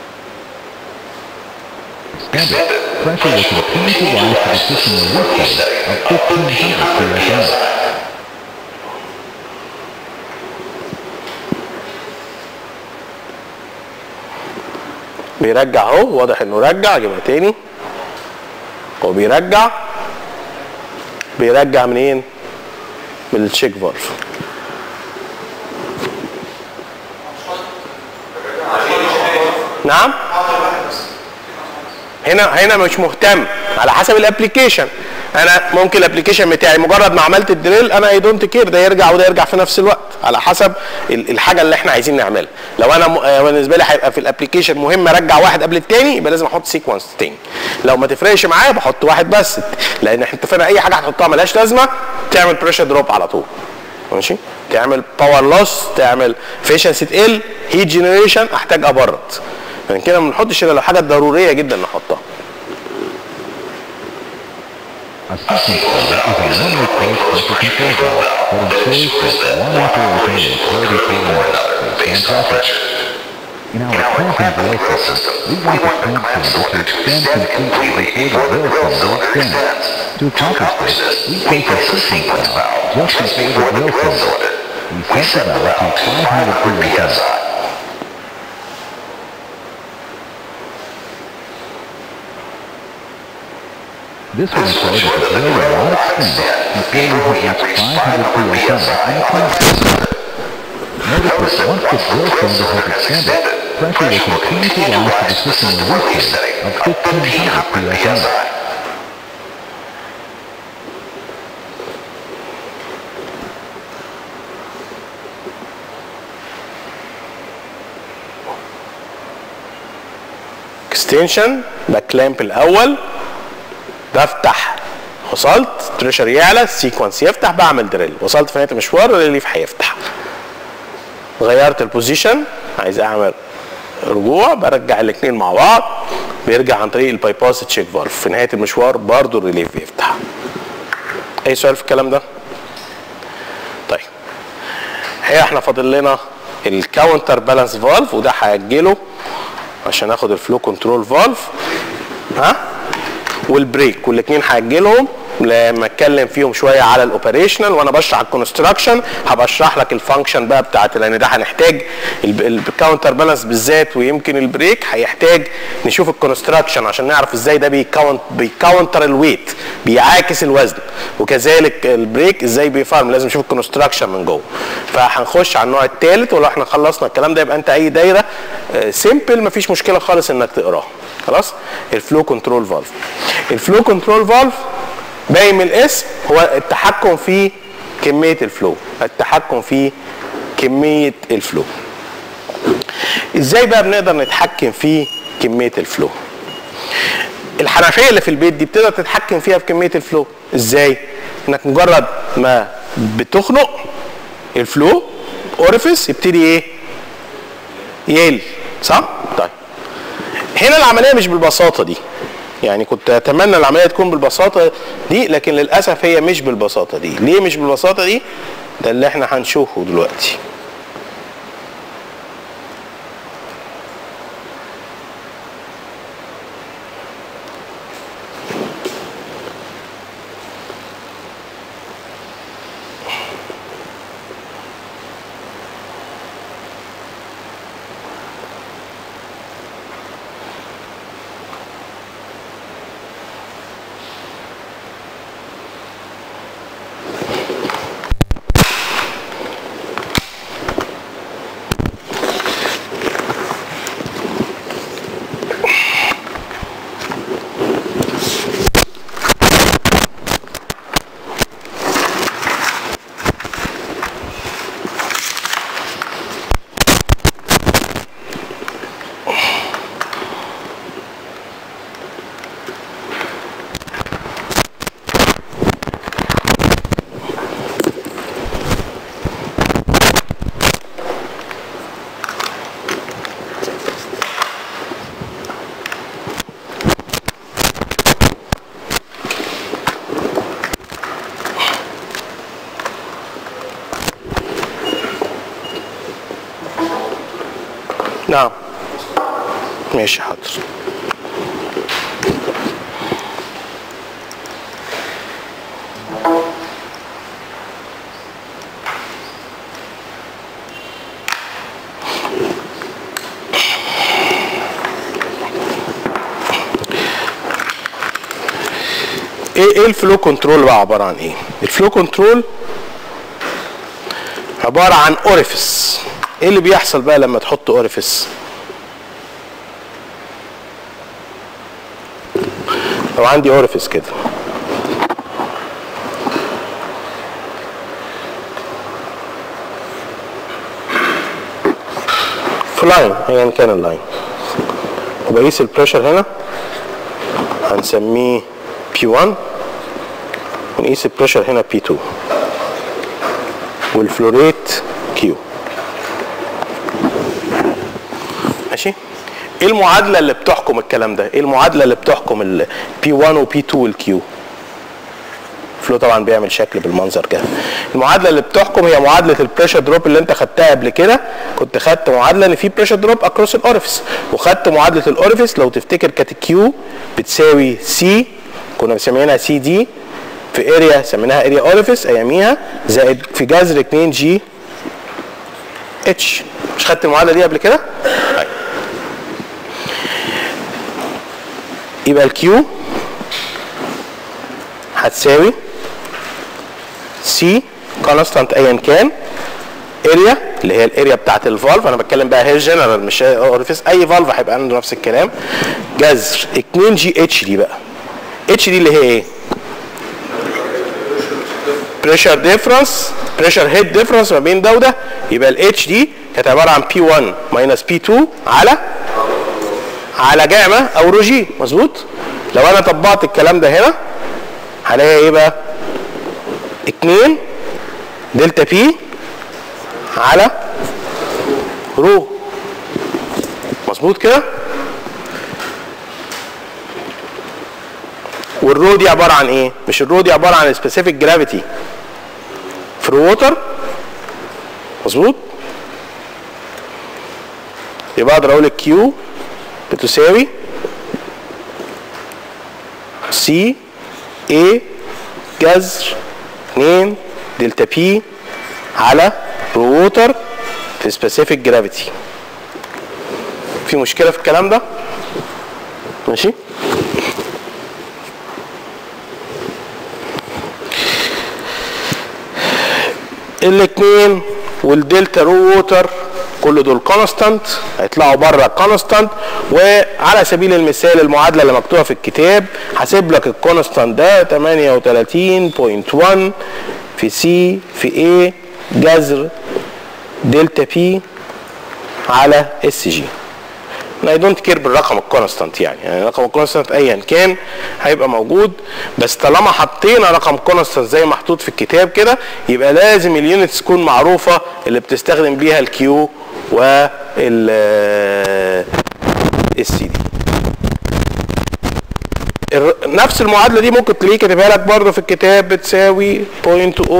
extended, pressure will continue to rise to the system release state of 1500 PSI. بيرجع اهو واضح انه رجع اجيبها تاني هو بيرجع بيرجع منين؟ من التشيك فالف نعم هنا هنا مش مهتم على حسب الابلكيشن انا ممكن الابلكيشن بتاعي مجرد ما عملت الدريل انا اي دونت كير ده يرجع وده يرجع في نفس الوقت على حسب ال- الحاجه اللي احنا عايزين نعملها لو انا م- آه، بالنسبه لي هيبقى في الابلكيشن مهم ارجع واحد قبل التاني يبقى لازم احط سيكونس تاني لو ما تفرقش معايا بحط واحد بس لان احنا اتفقنا اي حاجه هتحطها ملهاش لازمه تعمل بريشر دروب على طول ماشي تعمل باور لوس تعمل فيشنسي تقل هيت جنريشن احتاج ابرد يعني كده ما بنحطش الا لو حاجه ضروريه جدا نحطها A sequence valve is a one-way closed pressure control valve that ensures that one operation will flow before another based on pressure. In our clamp and drill system, we want the clamp cylinder to extend completely before the drill cylinder extends. To accomplish this, we place a sequence valve just before the drill cylinder. We set the valve to 500 psi. This will ensure that the drill will not extend before we have reached 500 psi on the clamp cylinder. Notice that once the drill cylinder has extended, pressure will continue to rise to the system release setting of 1500 psi. اكستنشن بكلامب الاول بفتح وصلت تريشر يعلى السيكونس يفتح بعمل دريل وصلت في نهايه المشوار الريليف هيفتح غيرت البوزيشن عايز اعمل رجوع برجع الاثنين مع بعض بيرجع عن طريق الباي باس تشيك فالف في نهايه المشوار برضو الريليف بيفتح اي سؤال في الكلام ده طيب هي احنا فاضل لنا الكاونتر بالانس فالف وده هاجله عشان اخد الفلو كنترول فالف ها والبريك والاثنين هاجلهم لما اتكلم فيهم شويه على الاوبريشنال وانا بشرح الكونستراكشن هبقى اشرح لك الفانكشن بقى بتاعت لان ده هنحتاج الكاونتر بالانس بالذات ويمكن البريك هيحتاج نشوف الكونستراكشن عشان نعرف ازاي ده بيكاونت بيكاونتر الويت بيعاكس الوزن وكذلك البريك ازاي بيفارم لازم نشوف الكونستراكشن من جوه فهنخش على النوع الثالث ولو احنا خلصنا الكلام ده يبقى انت اي دايره سيمبل مفيش مشكله خالص انك تقراها خلاص الفلو كنترول فالف الفلو كنترول فالف باين من الاسم هو التحكم في كميه الفلو التحكم في كميه الفلو ازاي بقى بنقدر نتحكم في كميه الفلو الحنفيه اللي في البيت دي بتقدر تتحكم فيها في كميه الفلو ازاي انك مجرد ما بتخنق الفلو اوريفيس يبتدي ايه يقل صح طيب هنا العمليه مش بالبساطه دي يعني كنت اتمنى العمليه تكون بالبساطه دي لكن للاسف هي مش بالبساطه دي ليه مش بالبساطه دي ده اللي احنا هنشوفه دلوقتي نعم ماشي حاضر ايه ايه الفلو كنترول بقى عباره عن ايه الفلو كنترول عباره عن اوريفيس ايه اللي بيحصل بقى لما تحط اوريفيس لو عندي اوريفيس كده في لاين ايا كان اللاين وبقيس البريشر هنا هنسميه P1 ونقيس البريشر هنا P2 والفلوريت Q ماشي ايه المعادلة اللي بتحكم الكلام ده؟ ايه المعادلة اللي بتحكم ال P1 و P2 وال Q؟ فلو طبعا بيعمل شكل بالمنظر كده المعادله اللي بتحكم هي معادله البريشر دروب اللي انت خدتها قبل كده كنت خدت معادله ان في بريشر دروب اكروس الاوريفيس وخدت معادله الاوريفيس لو تفتكر كانت كيو بتساوي سي كنا مسمينها سي دي في اريا سميناها اريا اوريفيس اياميها زائد في جذر 2 جي اتش مش خدت المعادله دي قبل كده؟ طيب. يبقى الكيو هتساوي سي كونستانت ايا كان اريا اللي هي الاريا بتاعت الفالف انا بتكلم بقى هي جنرال مش اوريفيس اي فالف هيبقى عنده نفس الكلام جذر 2 جي اتش دي بقى اتش دي اللي هي ايه؟ بريشر ديفرنس بريشر هيد ديفرنس ما بين ده وده يبقى الاتش دي كانت عباره عن بي 1 ماينس بي 2 على على جاما او روجي مظبوط؟ لو انا طبقت الكلام ده هنا هلاقي ايه بقى؟ 2 دلتا بي على رو مظبوط كده؟ والرو دي عباره عن ايه؟ مش الرو دي عباره عن سبيسيفيك جرافيتي في ووتر مظبوط؟ يبقى اقدر اقول الكيو بتساوي سي اي جذر 2 دلتا بي على رو ووتر في سبيسيفيك جرافيتي في مشكله في الكلام ده؟ ماشي؟ الاثنين والدلتا رو ووتر كل دول كونستانت هيطلعوا بره كونستانت وعلى سبيل المثال المعادله اللي مكتوبه في الكتاب حاسب لك الكونستانت ده 38.1 في سي في اي جذر دلتا بي على اس جي اي دونت كير بالرقم الكونستانت يعني يعني رقم الكونستانت ايا كان هيبقى موجود بس طالما حطينا رقم كونستانت زي محطوط في الكتاب كده يبقى لازم اليونتس تكون معروفه اللي بتستخدم بيها الكيو وال السي دي نفس المعادله دي ممكن تلاقيه كاتبها لك برضه في الكتاب بتساوي 0.00851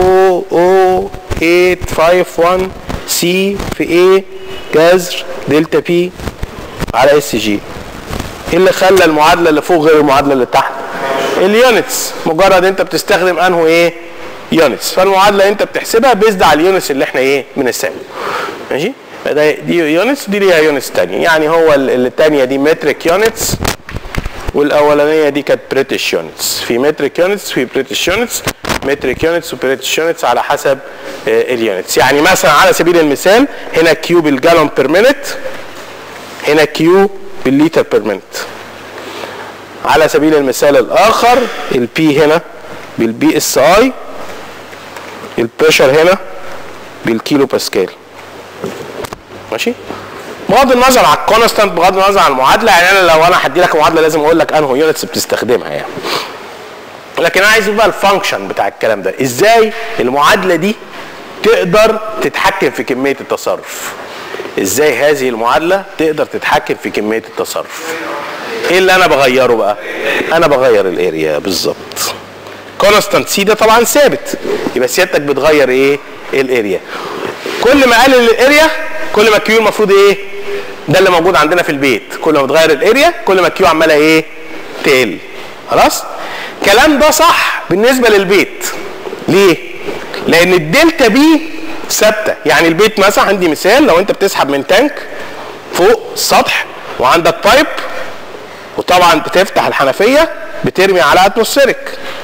سي في ايه جذر دلتا بي على اس جي ايه اللي خلى المعادله اللي فوق غير المعادله اللي تحت اليونتس مجرد انت بتستخدم انه ايه يونتس فالمعادله انت بتحسبها بيزد على اليونتس اللي احنا ايه بنسميه ماشي ده دي يونتس دي ليها يونتس تانية يعني هو الثانيه دي متريك يونتس والاولانيه دي كانت بريتش يونتس في متريك يونتس في بريتش يونتس متريك يونتس وبريتش يونتس على حسب اليونتس يعني مثلا على سبيل المثال هنا كيو بالجالون بير مينت هنا كيو بالليتر بير مينت على سبيل المثال الاخر البي هنا بالبي اس اي البريشر هنا بالكيلو باسكال ماشي بغض النظر على الكونستانت بغض النظر عن المعادله يعني انا لو انا هدي لك معادله لازم اقول لك انه يونتس بتستخدمها يعني لكن انا عايز بقى الفانكشن بتاع الكلام ده ازاي المعادله دي تقدر تتحكم في كميه التصرف ازاي هذه المعادله تقدر تتحكم في كميه التصرف ايه اللي انا بغيره بقى انا بغير الاريا بالظبط كونستانت سي ده طبعا ثابت يبقى سيادتك بتغير ايه الاريا كل ما قلل الاريا كل ما الكيو المفروض ايه ده اللي موجود عندنا في البيت كل ما بتغير الاريا كل ما الكيو عماله ايه تقل خلاص الكلام ده صح بالنسبه للبيت ليه لان الدلتا بي ثابته يعني البيت مثلا عندي مثال لو انت بتسحب من تانك فوق السطح وعندك بايب وطبعا بتفتح الحنفيه بترمي على اتموسفيريك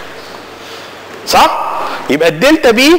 صح يبقى الدلتا بي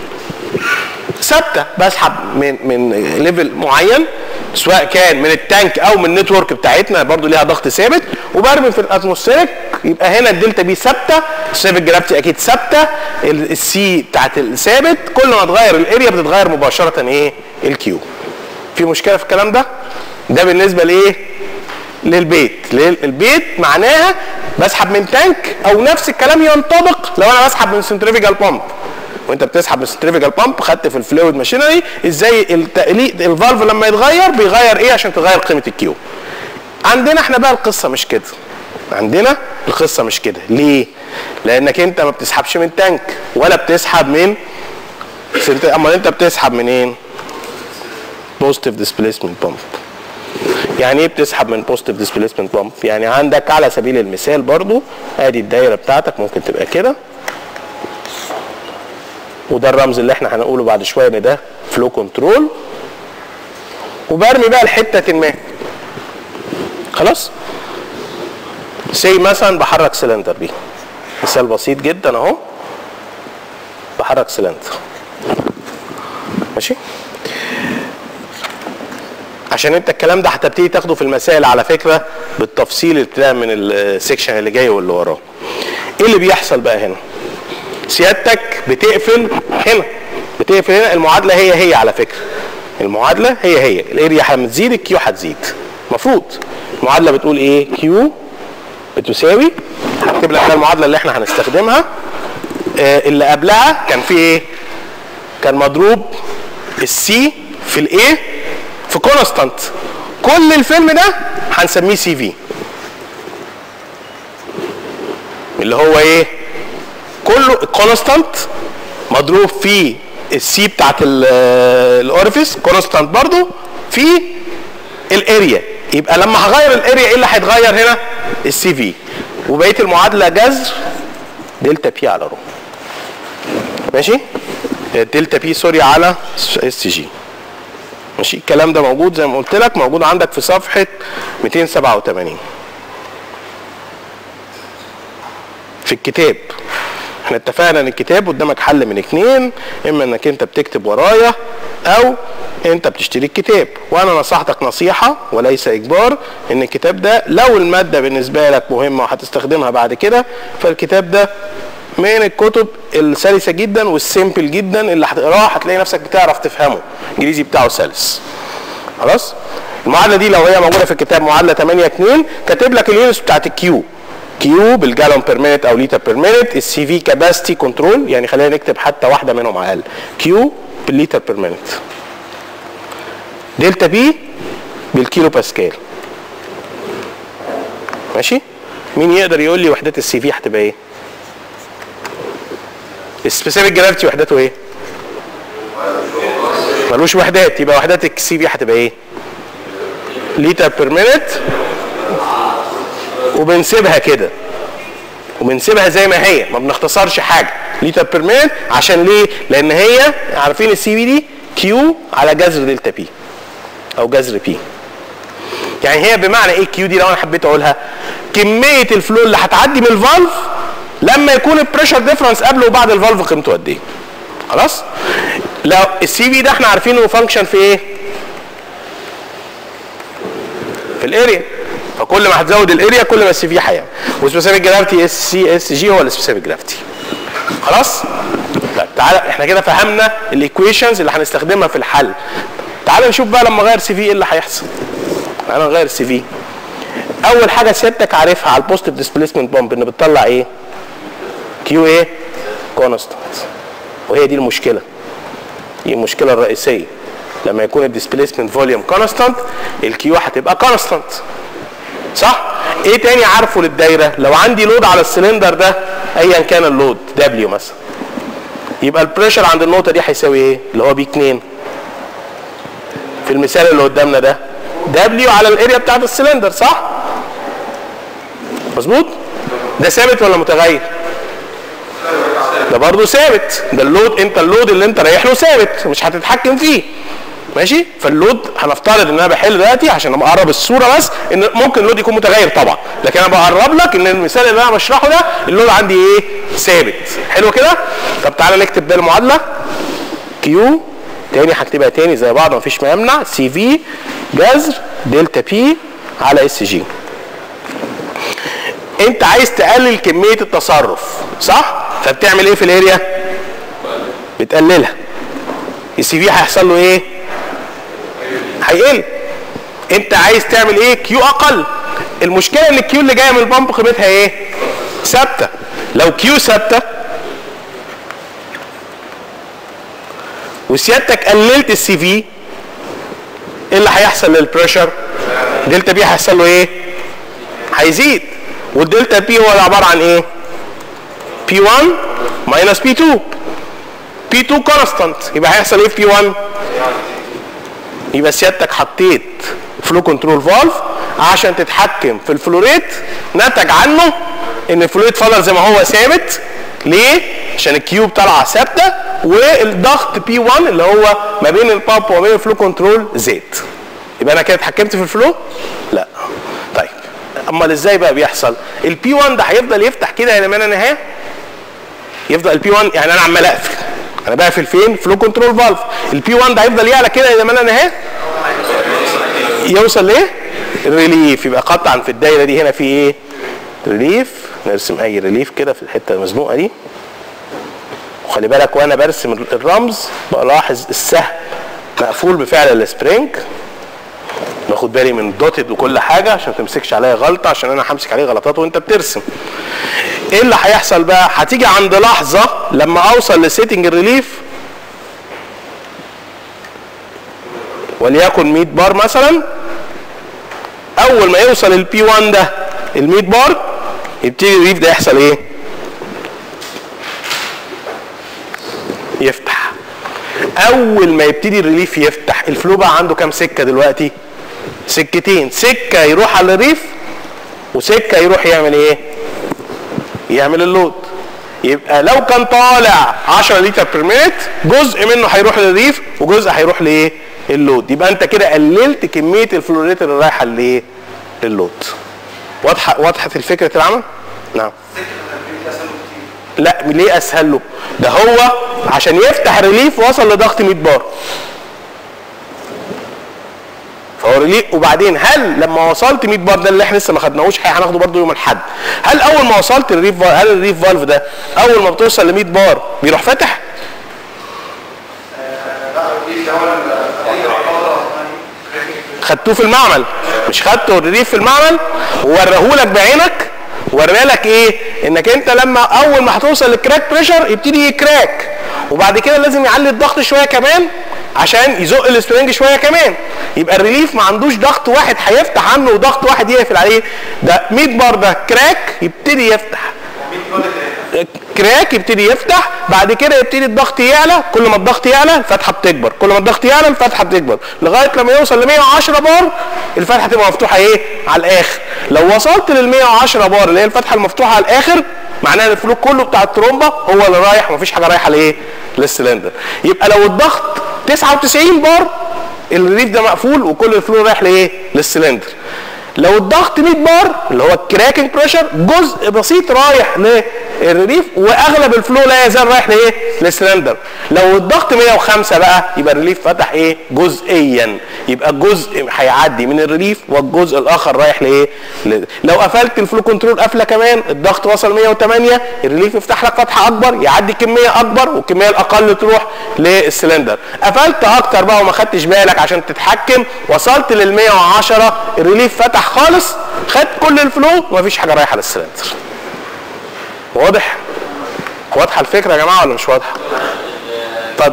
ثابته بسحب من من ليفل معين سواء كان من التانك او من النتورك بتاعتنا برضو ليها ضغط ثابت وبرمي في الاتموسفيريك يبقى هنا الدلتا بي ثابته السيفيك جرافيتي اكيد ثابته السي بتاعت الثابت كل ما تغير الاريا بتتغير مباشره ايه الكيو في مشكله في الكلام ده ده بالنسبه لايه للبيت البيت معناها بسحب من تانك او نفس الكلام ينطبق لو انا بسحب من سنتريفيجال بامب وانت بتسحب من السنتريفيجال بامب خدت في الفلويد ماشينري ازاي التقليد الفالف لما يتغير بيغير ايه عشان تغير قيمه الكيو عندنا احنا بقى القصه مش كده عندنا القصه مش كده ليه لانك انت ما بتسحبش من تانك ولا بتسحب من اما انت بتسحب منين بوزيتيف ديسبيسمنت بامب يعني ايه بتسحب من بوزيتيف ديسبيسمنت بامب يعني عندك على سبيل المثال برضو ادي الدايره بتاعتك ممكن تبقى كده وده الرمز اللي احنا هنقوله بعد شويه ان ده فلو كنترول وبرمي بقى لحته ما خلاص سي مثلا بحرك سلندر بيه مثال بسيط جدا اهو بحرك سلندر ماشي عشان انت الكلام ده هتبتدي تاخده في المسائل على فكره بالتفصيل ابتداء من السكشن اللي جاي واللي وراه ايه اللي بيحصل بقى هنا سيادتك بتقفل هنا بتقفل هنا المعادله هي هي على فكره المعادله هي هي الاريا هتزيد الكيو هتزيد المفروض المعادله بتقول ايه كيو بتساوي هكتب لك المعادله اللي احنا هنستخدمها آه اللي قبلها كان في ايه كان مضروب السي في الايه في كونستانت كل الفيلم ده هنسميه سي في اللي هو ايه كله كونستانت مضروب في السي بتاعت الاوريفيس كونستانت برضو في الاريا يبقى لما هغير الاريا ايه اللي هيتغير هنا السي في وبقيه المعادله جذر دلتا بي على رو ماشي دلتا بي سوري على اس جي ماشي الكلام ده موجود زي ما قلت لك موجود عندك في صفحه 287 في الكتاب احنا اتفقنا ان الكتاب قدامك حل من اتنين اما انك انت بتكتب ورايا او انت بتشتري الكتاب وانا نصحتك نصيحه وليس اجبار ان الكتاب ده لو الماده بالنسبه لك مهمه وهتستخدمها بعد كده فالكتاب ده من الكتب السلسه جدا والسيمبل جدا اللي هتقراه هتلاقي نفسك بتعرف تفهمه الانجليزي بتاعه سلس خلاص المعادله دي لو هي موجوده في الكتاب معادله 8 2 كاتب لك اليونتس بتاعت الكيو كيو بالجالون بير مينت او لتر بير مينت السي في كاباسيتي كنترول يعني خلينا نكتب حتى واحده منهم اقل كيو بالليتر بير مينت دلتا بي بالكيلو باسكال ماشي مين يقدر يقول لي وحدات السي في هتبقى ايه السبيسيفيك جرافيتي وحداته ايه ملوش وحدات يبقى وحدات السي في هتبقى ايه لتر بير مينت وبنسيبها كده وبنسيبها زي ما هي ما بنختصرش حاجه لتر بير مينت عشان ليه لان هي عارفين السي في دي كيو على جذر دلتا بي او جذر بي يعني هي بمعنى ايه كيو دي لو انا حبيت اقولها كميه الفلو اللي هتعدي من الفالف لما يكون البريشر ديفرنس قبل وبعد الفالف قيمته قد ايه خلاص لو السي في ده احنا عارفينه فانكشن في ايه في الاريا فكل ما هتزود الاريا كل ما السي في هيعمل والسبيسيفيك جرافيتي اس سي اس جي هو السبيسيفيك جرافيتي خلاص طيب تعالى احنا كده فهمنا الايكويشنز اللي هنستخدمها في الحل تعالى نشوف بقى لما اغير سي في ايه اللي هيحصل انا اغير السي في اول حاجه سيادتك عارفها على البوزيتيف ديسبيسمنت بامب ان بتطلع ايه كيو ايه كونستانت وهي دي المشكله دي المشكله الرئيسيه لما يكون الديسبيسمنت فوليوم كونستانت الكيو هتبقى كونستانت صح ايه تاني عارفه للدايره لو عندي لود على السلندر ده ايا كان اللود دبليو مثلا يبقى البريشر عند النقطه دي هيساوي ايه اللي هو بي 2 في المثال اللي قدامنا ده دبليو على الاريا بتاعت السلندر صح مظبوط ده ثابت ولا متغير ده برضه ثابت ده اللود انت اللود اللي انت رايح له ثابت مش هتتحكم فيه ماشي فاللود هنفترض ان انا بحل دلوقتي عشان ابقى اقرب الصوره بس ان ممكن اللود يكون متغير طبعا لكن انا بقرب لك ان المثال اللي انا بشرحه ده اللود عندي ايه ثابت حلو كده طب تعالى نكتب ده المعادله كيو تاني هكتبها تاني زي بعض مفيش ما يمنع سي في جذر دلتا بي على اس جي انت عايز تقلل كميه التصرف صح فبتعمل ايه في الاريا بتقللها السي في هيحصل له ايه هيقل انت عايز تعمل ايه كيو اقل المشكله ان الكيو اللي جايه من البامب قيمتها ايه ثابته لو كيو ثابته وسيادتك قللت السي في ايه اللي هيحصل للبريشر دلتا بي هيحصل له ايه هيزيد والدلتا بي هو عباره عن ايه بي 1 ماينس بي 2 بي 2 كونستانت يبقى هيحصل ايه في بي 1 يبقى سيادتك حطيت فلو كنترول فالف عشان تتحكم في الفلوريت نتج عنه ان الفلوريت فضل زي ما هو ثابت ليه؟ عشان الكيوب طالعه ثابته والضغط بي 1 اللي هو ما بين البامب وما بين الفلو كنترول زاد يبقى انا كده اتحكمت في الفلو؟ لا طيب امال ازاي بقى بيحصل؟ البي 1 ده هيفضل يفتح كده الى ما لا نهايه يفضل البي 1 يعني انا عمال اقفل انا بقفل فين؟ فلو كنترول فالف البي 1 ده هيفضل يعلى كده الى ما لا نهايه يوصل ليه؟ الريليف يبقى قطعا في الدايره دي هنا في ايه؟ ريليف نرسم اي ريليف كده في الحته المزنوقه دي وخلي بالك وانا برسم الرمز بلاحظ السهم مقفول بفعل السبرينج باخد بالي من الدوتد وكل حاجه عشان ما تمسكش عليا غلطه عشان انا همسك عليه غلطات وانت بترسم ايه اللي هيحصل بقى هتيجي عند لحظه لما اوصل لسيتنج الريليف وليكن 100 بار مثلا اول ما يوصل البي 1 ده ال 100 بار يبتدي الريف ده يحصل ايه يفتح اول ما يبتدي الريليف يفتح الفلو بقى عنده كام سكه دلوقتي سكتين سكه يروح على الريف وسكه يروح يعمل ايه يعمل اللود يبقى لو كان طالع 10 لتر بير مينت جزء منه هيروح للريف وجزء هيروح لايه اللود يبقى انت كده قللت كميه الفلوريت اللي رايحه لايه للود واضحه واضحه الفكره العمل نعم لا ليه اسهل له ده هو عشان يفتح ريليف وصل لضغط 100 بار فهو ريليف وبعدين هل لما وصلت 100 بار ده اللي احنا لسه ما خدناهوش هناخده برده يوم الاحد هل اول ما وصلت الريف هل الريف فالف ده اول ما بتوصل ل 100 بار بيروح فاتح خدتوه في المعمل مش خدته الريف في المعمل ووريهولك بعينك ورالك ايه انك انت لما اول ما هتوصل للكراك بريشر يبتدي يكراك وبعد كده لازم يعلي الضغط شويه كمان عشان يزق السبرينج شويه كمان يبقى الريليف ما عندوش ضغط واحد هيفتح عنه وضغط واحد يقفل عليه ده 100 بار ده كراك يبتدي يفتح كراك يبتدي يفتح بعد كده يبتدي الضغط يعلى كل ما الضغط يعلى الفتحه بتكبر كل ما الضغط يعلى الفتحه بتكبر لغايه لما يوصل ل 110 بار الفتحه تبقى مفتوحه ايه على الاخر لو وصلت لل 110 بار اللي هي الفتحه المفتوحه على الاخر معناها ان الفلوك كله بتاع الترومبه هو اللي رايح ومفيش حاجه رايحه لايه للسلندر يبقى لو الضغط 99 بار الريف ده مقفول وكل الفلو رايح لايه للسلندر لو الضغط 100 بار اللي هو الكراكنج بريشر جزء بسيط رايح للريليف واغلب الفلو لا يزال رايح لايه؟ للسلندر. لو الضغط 105 بقى يبقى الريليف فتح ايه؟ جزئيا. يبقى الجزء هيعدي من الريليف والجزء الاخر رايح لايه؟ ل... لو قفلت الفلو كنترول قفله كمان الضغط وصل 108 الريليف يفتح لك فتحه اكبر يعدي كميه اكبر والكميه الاقل تروح للسلندر. قفلت اكتر بقى وما خدتش بالك عشان تتحكم وصلت لل 110 الريليف فتح خالص خد كل الفلو ومفيش حاجه رايحه للسلندر واضح واضحه الفكره يا جماعه ولا مش واضحه اتفضل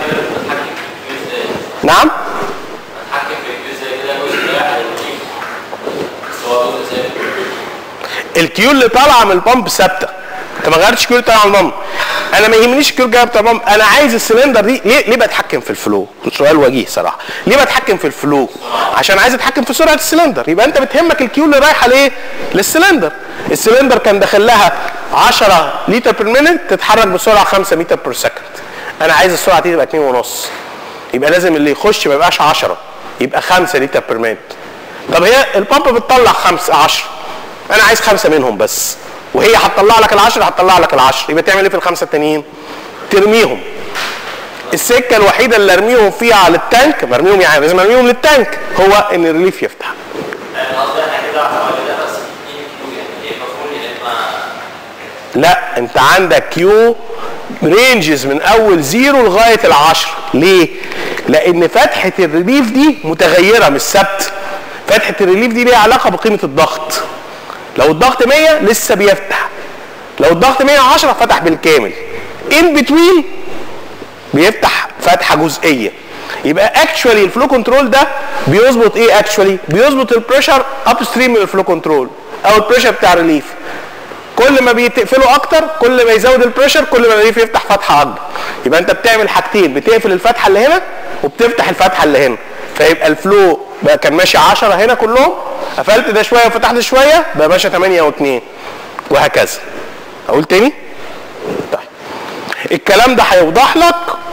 نعم اتحكم في الجزء كده جزء رايح للريف بس هو جزء ثابت الكيو اللي طالعه من البامب ثابته انت ما غيرتش الكيو اللي طالعه من البامب انا ما يهمنيش الكيو جاب تمام انا عايز السلندر دي ليه ليه بتحكم في الفلو سؤال وجيه صراحه ليه بتحكم في الفلو عشان عايز اتحكم في سرعه السلندر يبقى انت بتهمك الكيو اللي رايحه لايه للسلندر السلندر كان داخل لها 10 لتر بير مينت تتحرك بسرعه 5 متر بير سكند انا عايز السرعه دي تبقى 2 ونص يبقى لازم اللي يخش ما يبقاش 10 يبقى 5 لتر بير مينت طب هي البامب بتطلع 5 10 انا عايز خمسه منهم بس وهي هتطلع لك العشرة هتطلع لك العشرة يبقى تعمل ايه في الخمسه التانيين؟ ترميهم السكه الوحيده اللي ارميهم فيها على التانك برميهم يعني لازم ارميهم للتانك هو ان الريليف يفتح انا قصدي احنا كده حوالينا بس 2 كيلو يعني ايه المفروض ان احنا لا انت عندك كيو رينجز من اول زيرو لغايه العشرة ليه؟ لان فتحه الريليف دي متغيره مش ثابته فتحه الريليف دي ليها علاقه بقيمه الضغط لو الضغط 100 لسه بيفتح لو الضغط 110 فتح بالكامل ان بتوين بيفتح فتحه جزئيه يبقى اكشوالي الفلو كنترول ده بيظبط ايه اكشوالي بيظبط البريشر اب ستريم من الفلو كنترول او البريشر بتاع الريليف كل ما بتقفله اكتر كل ما يزود البريشر كل ما الريليف يفتح فتحه اكبر يبقى انت بتعمل حاجتين بتقفل الفتحه اللي هنا وبتفتح الفتحه اللي هنا فيبقى الفلو بقى كان ماشي 10 هنا كلهم قفلت ده شويه وفتحت شويه بقى ماشي 8 و2 وهكذا اقول تاني طيب الكلام ده هيوضح لك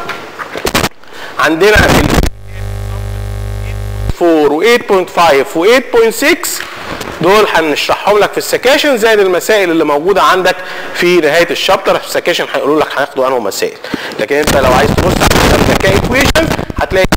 عندنا في ال 4 و8.5 و8.6 دول هنشرحهم لك في السكاشن زائد المسائل اللي موجوده عندك في نهايه الشابتر في السكاشن هيقولوا لك هياخدوا انهم مسائل لكن انت لو عايز تبص على الكلام ده كايكويشن هتلاقي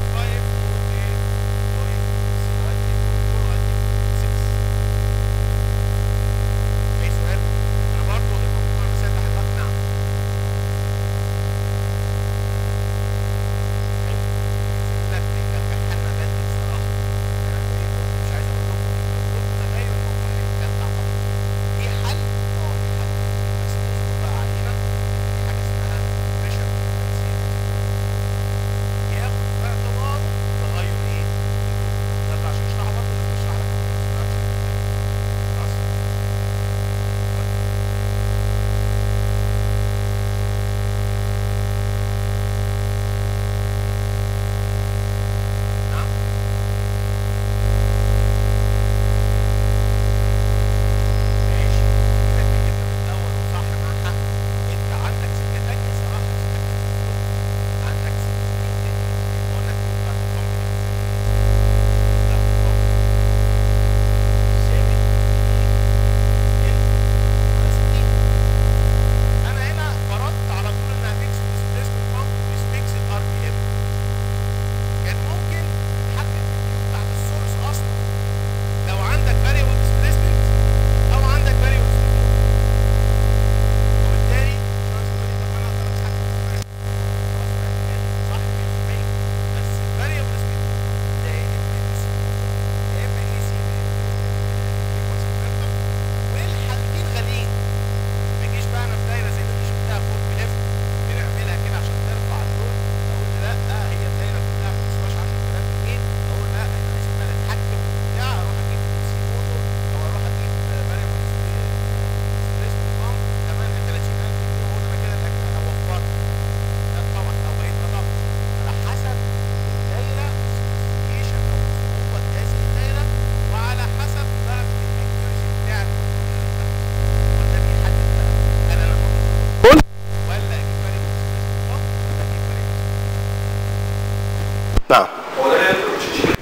نعم هو ده اللي مش هيشيل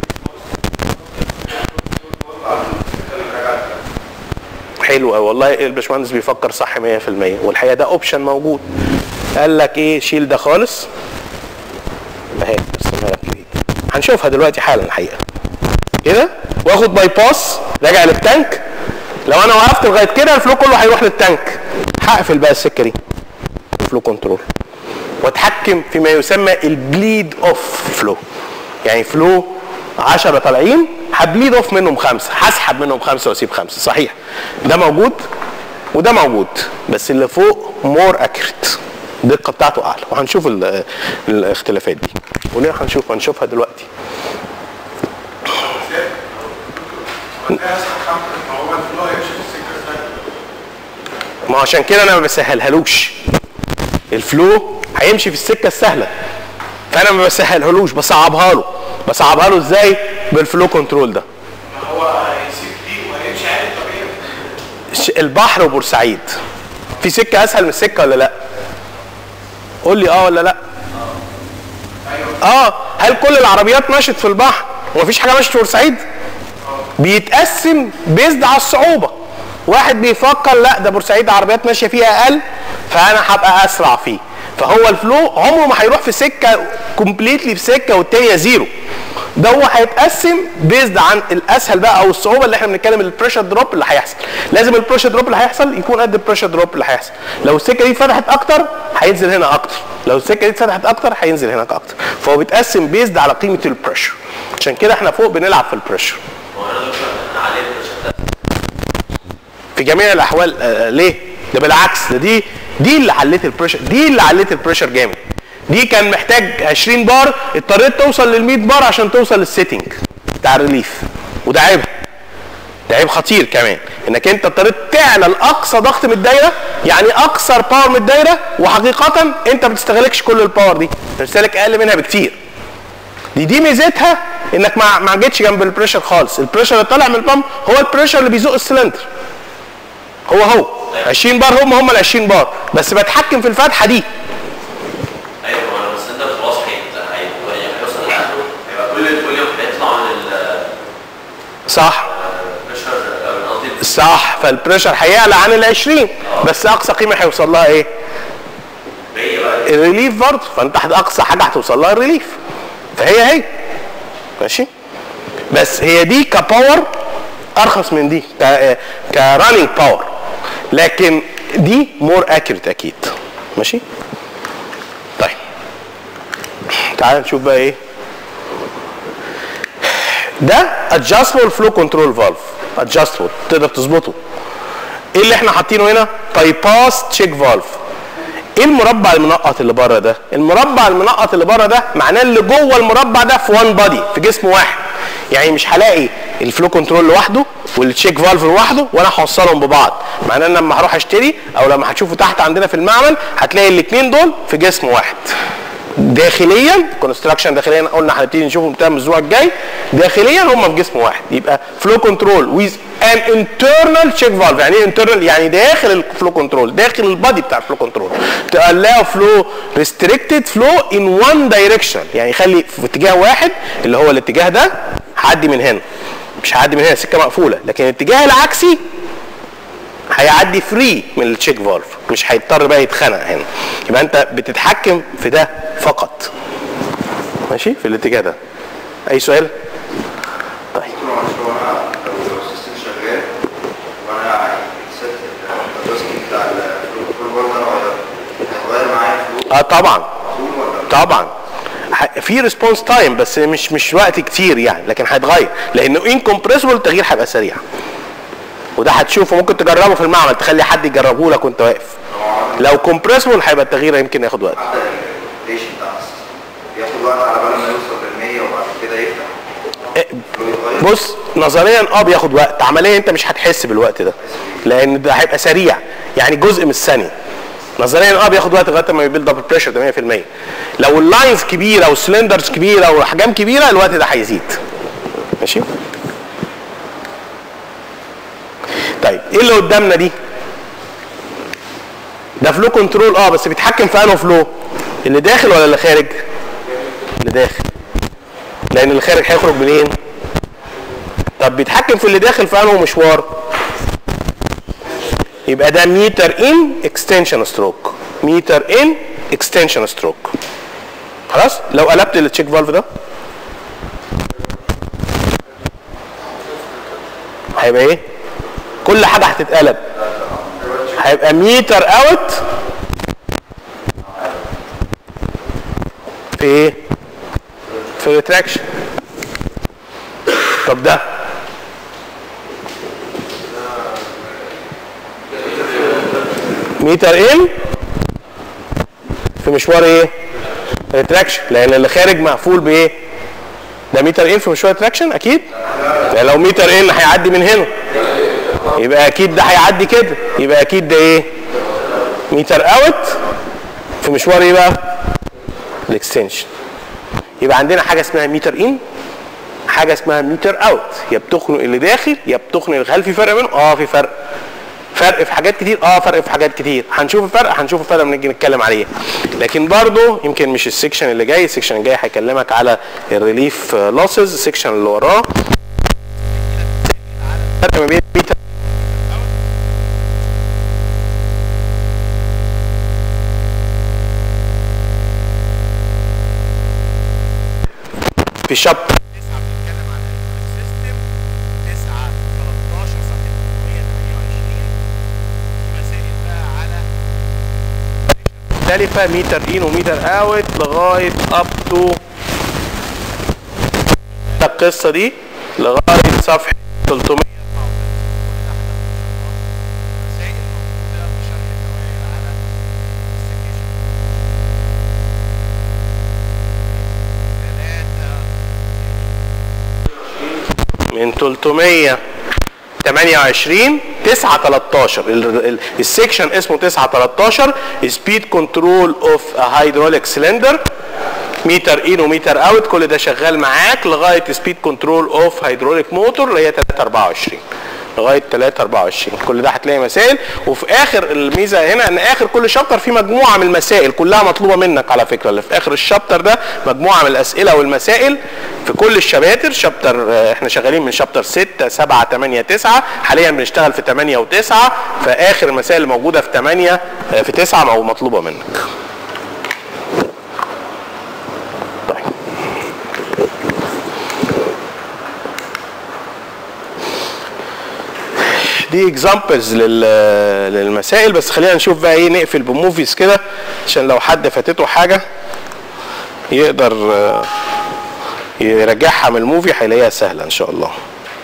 حلو قوي والله الباشمهندس بيفكر صح 100% والحقيقه ده اوبشن موجود قال لك ايه شيل ده خالص اهي برسمها لك كده هنشوفها دلوقتي حالا الحقيقه كده واخد باي باس راجع للتانك لو انا وقفت لغايه كده الفلو كله هيروح للتانك هقفل بقى السكه دي فلو كنترول واتحكم فيما يسمى البليد اوف فلو يعني فلو 10 طالعين هبليد اوف منهم خمسه هسحب منهم خمسه واسيب خمسه صحيح ده موجود وده موجود بس اللي فوق مور اكيوريت الدقه بتاعته اعلى وهنشوف ال- الاختلافات دي وليه هنشوف هنشوفها دلوقتي هو الفلو هيمشي في السكه الثانيه ما هو عشان كده انا ما بسهلهالوش الفلو هيمشي في السكه السهله فانا ما بسهلهالوش بصعبها له بصعبها له ازاي بالفلو كنترول ده ما هو هيسيب دي وهيمشي عادي طبيعي ش- البحر وبورسعيد في سكه اسهل من السكه ولا لا قول لي اه ولا لا اه هل كل العربيات مشت في البحر ومفيش حاجه مشت في بورسعيد بيتقسم بيزد على الصعوبه واحد بيفكر لا ده بورسعيد عربيات ماشيه فيها اقل فانا هبقى اسرع فيه فهو الفلو عمره ما هيروح في سكه كومبليتلي في سكه والتانيه زيرو ده هو هيتقسم بيزد عن الاسهل بقى او الصعوبه اللي احنا بنتكلم البريشر دروب اللي هيحصل لازم البريشر دروب اللي هيحصل يكون قد البريشر دروب اللي هيحصل لو السكه دي اتفتحت اكتر هينزل هنا اكتر لو السكه دي اتفتحت اكتر هينزل هناك اكتر فهو بيتقسم بيزد على قيمه البريشر عشان كده احنا فوق بنلعب في البريشر هو انا دكتور انا عليه البريشر ده في جميع الاحوال آه ليه ده بالعكس ده دي دي اللي علت البريشر دي اللي علت البريشر جامد دي كان محتاج 20 بار اضطريت توصل لل 100 بار عشان توصل للسيتنج بتاع الريليف وده عيب ده عيب خطير كمان انك انت اضطريت تعلى لاقصى ضغط من الدايره يعني اكثر باور من الدايره وحقيقه انت ما بتستهلكش كل الباور دي بتستهلك اقل منها بكتير دي دي ميزتها انك ما ما جيتش جنب البريشر خالص البريشر اللي طالع من البامب هو البريشر اللي بيزق السلندر هو هو 20 بار هم هم ال 20 بار بس بتحكم في الفتحه دي ايوه هو انا بس ده خلاص هيبقى هيبقى هيوصل لاخره هيبقى كل الفوليوم هيطلع من صح البريشر من قصدي صح فالبريشر هيعلى عن ال 20 بس اقصى قيمه هيوصل لها ايه؟ الباقي بقى الريليف برضه فانت هت- اقصى حاجه هتوصل لها الريليف فهي هي ماشي بس هي دي كباور ارخص من دي ك كراننج باور لكن دي مور اكيوريت اكيد ماشي طيب تعال نشوف بقى ايه ده adjustable flow control valve adjustable تقدر تظبطه ايه اللي احنا حاطينه هنا بايباس تشيك فالف ايه المربع المنقط اللي بره ده المربع المنقط اللي بره ده معناه اللي جوه المربع ده في وان بادي في جسم واحد يعني مش هلاقي الفلو كنترول لوحده والتشيك فالف لوحده وانا هوصلهم ببعض معناه ان لما هروح اشتري او لما هتشوفوا تحت عندنا في المعمل هتلاقي الاثنين دول في جسم واحد داخليا كونستراكشن داخليا قلنا هنبتدي نشوفهم بتاع الاسبوع الجاي داخليا هم في جسم واحد يبقى فلو كنترول ويز ان انترنال تشيك فالف يعني ايه انترنال يعني داخل الفلو كنترول داخل البادي بتاع الفلو كنترول تقلعه فلو ريستريكتد فلو ان وان دايركشن يعني يخلي في اتجاه واحد اللي هو الاتجاه ده هعدي من هنا مش هعدي من هنا سكه مقفوله لكن الاتجاه العكسي هيعدي فري من التشيك فالف مش هيضطر بقى يتخنق هنا يبقى انت بتتحكم في ده فقط ماشي في الاتجاه ده اي سؤال طيب معلش هو انا لو السيستم شغال وانا الست التاسكينج بتاع الفلو برضه انا غير هيغير معايا الفلو اه طبعا طول ولا طبعا ح- في ريسبونس تايم بس مش مش وقت كتير يعني لكن هيتغير لانه انكمبريسبل التغيير هيبقى سريع وده هتشوفه ممكن تجربه في المعمل تخلي حد يجربه لك وانت واقف لو كومبريسبل هيبقى التغيير يمكن ياخد وقت حتى الريتيشن بتاع السيستم بياخد وقت على بال ما يوصل لل 100 وبعد كده يفتح إيه، الفلو يتغير بص نظريا اه بياخد وقت عمليا انت مش هتحس بالوقت ده لان ده هيبقى سريع يعني جزء من الثانيه نظريا اه بياخد وقت لغايه ما يبيلد اب البريشر ده 100% لو اللاينز كبيره والسلندرز كبيره واحجام كبيره الوقت ده هيزيد ماشي طيب ايه اللي قدامنا دي ده فلو كنترول اه بس بيتحكم في انه فلو اللي داخل ولا اللي خارج اللي داخل لان اللي خارج هيخرج منين طب بيتحكم في اللي داخل في انه مشوار يبقى ده متر ان اكستنشن ستروك متر ان اكستنشن ستروك خلاص لو قلبت التشيك فالف ده هيبقى ايه كل حاجه هتتقلب هيبقى متر اوت في ايه في الريتراكشن طب ده متر ان في مشوار ايه ريتراكشن لان اللي خارج مقفول بايه ده متر ان في مشوار ريتراكشن اكيد يعني لو متر ان هيعدي من هنا يبقى اكيد ده هيعدي كده يبقى اكيد ده ايه متر اوت في في مشوار ايه بقى الاكستنشن يبقى عندنا حاجه اسمها ميتر ان حاجه اسمها ميتر اوت يا بتخنق اللي داخل يا بتخنق اللي- هل في فرق بينهم اه في فرق فرق في حاجات كتير اه فرق في حاجات كتير هنشوف الفرق هنشوف الفرق لما نيجي نتكلم عليه لكن برضه يمكن مش السكشن اللي جاي السكشن الجاي هيكلمك على الريليف لوسز السكشن اللي وراه الفرق ما بين ميتر في شابتر 9 بنتكلم عن السيستم 9 13 صفحه 328 في مسائل بقى على مختلفة متر ان ومتر اوت لغاية اب تو القصة دي لغاية صفحة 300 مسائل موجودة في شرح الدوائر على السكيشن من 328 9 13 ال- ال- السكشن اسمه 9 13 سبيد كنترول اوف هيدروليك سلندر متر ان ومتر اوت كل ده شغال معاك لغايه سبيد كنترول اوف هيدروليك موتور اللي هي 3 24 لغايه 3 24 كل ده هتلاقي مسائل وفي اخر الميزه هنا ان اخر كل شابتر فيه مجموعه من المسائل كلها مطلوبه منك على فكره اللي في اخر الشابتر ده مجموعه من الاسئله والمسائل في كل الشباتر شابتر آه، احنا شغالين من شابتر 6 7 8 9 حاليا بنشتغل في 8 و9 فاخر المسائل اللي موجوده في 8 آه، في 9 مو- مطلوبه منك طيب دي اكزامبلز للمسائل بس خلينا نشوف بقى ايه نقفل بموفيز كده عشان لو حد فاتته حاجه يقدر آه، يرجعها من الموفي هيلاقيها سهله ان شاء الله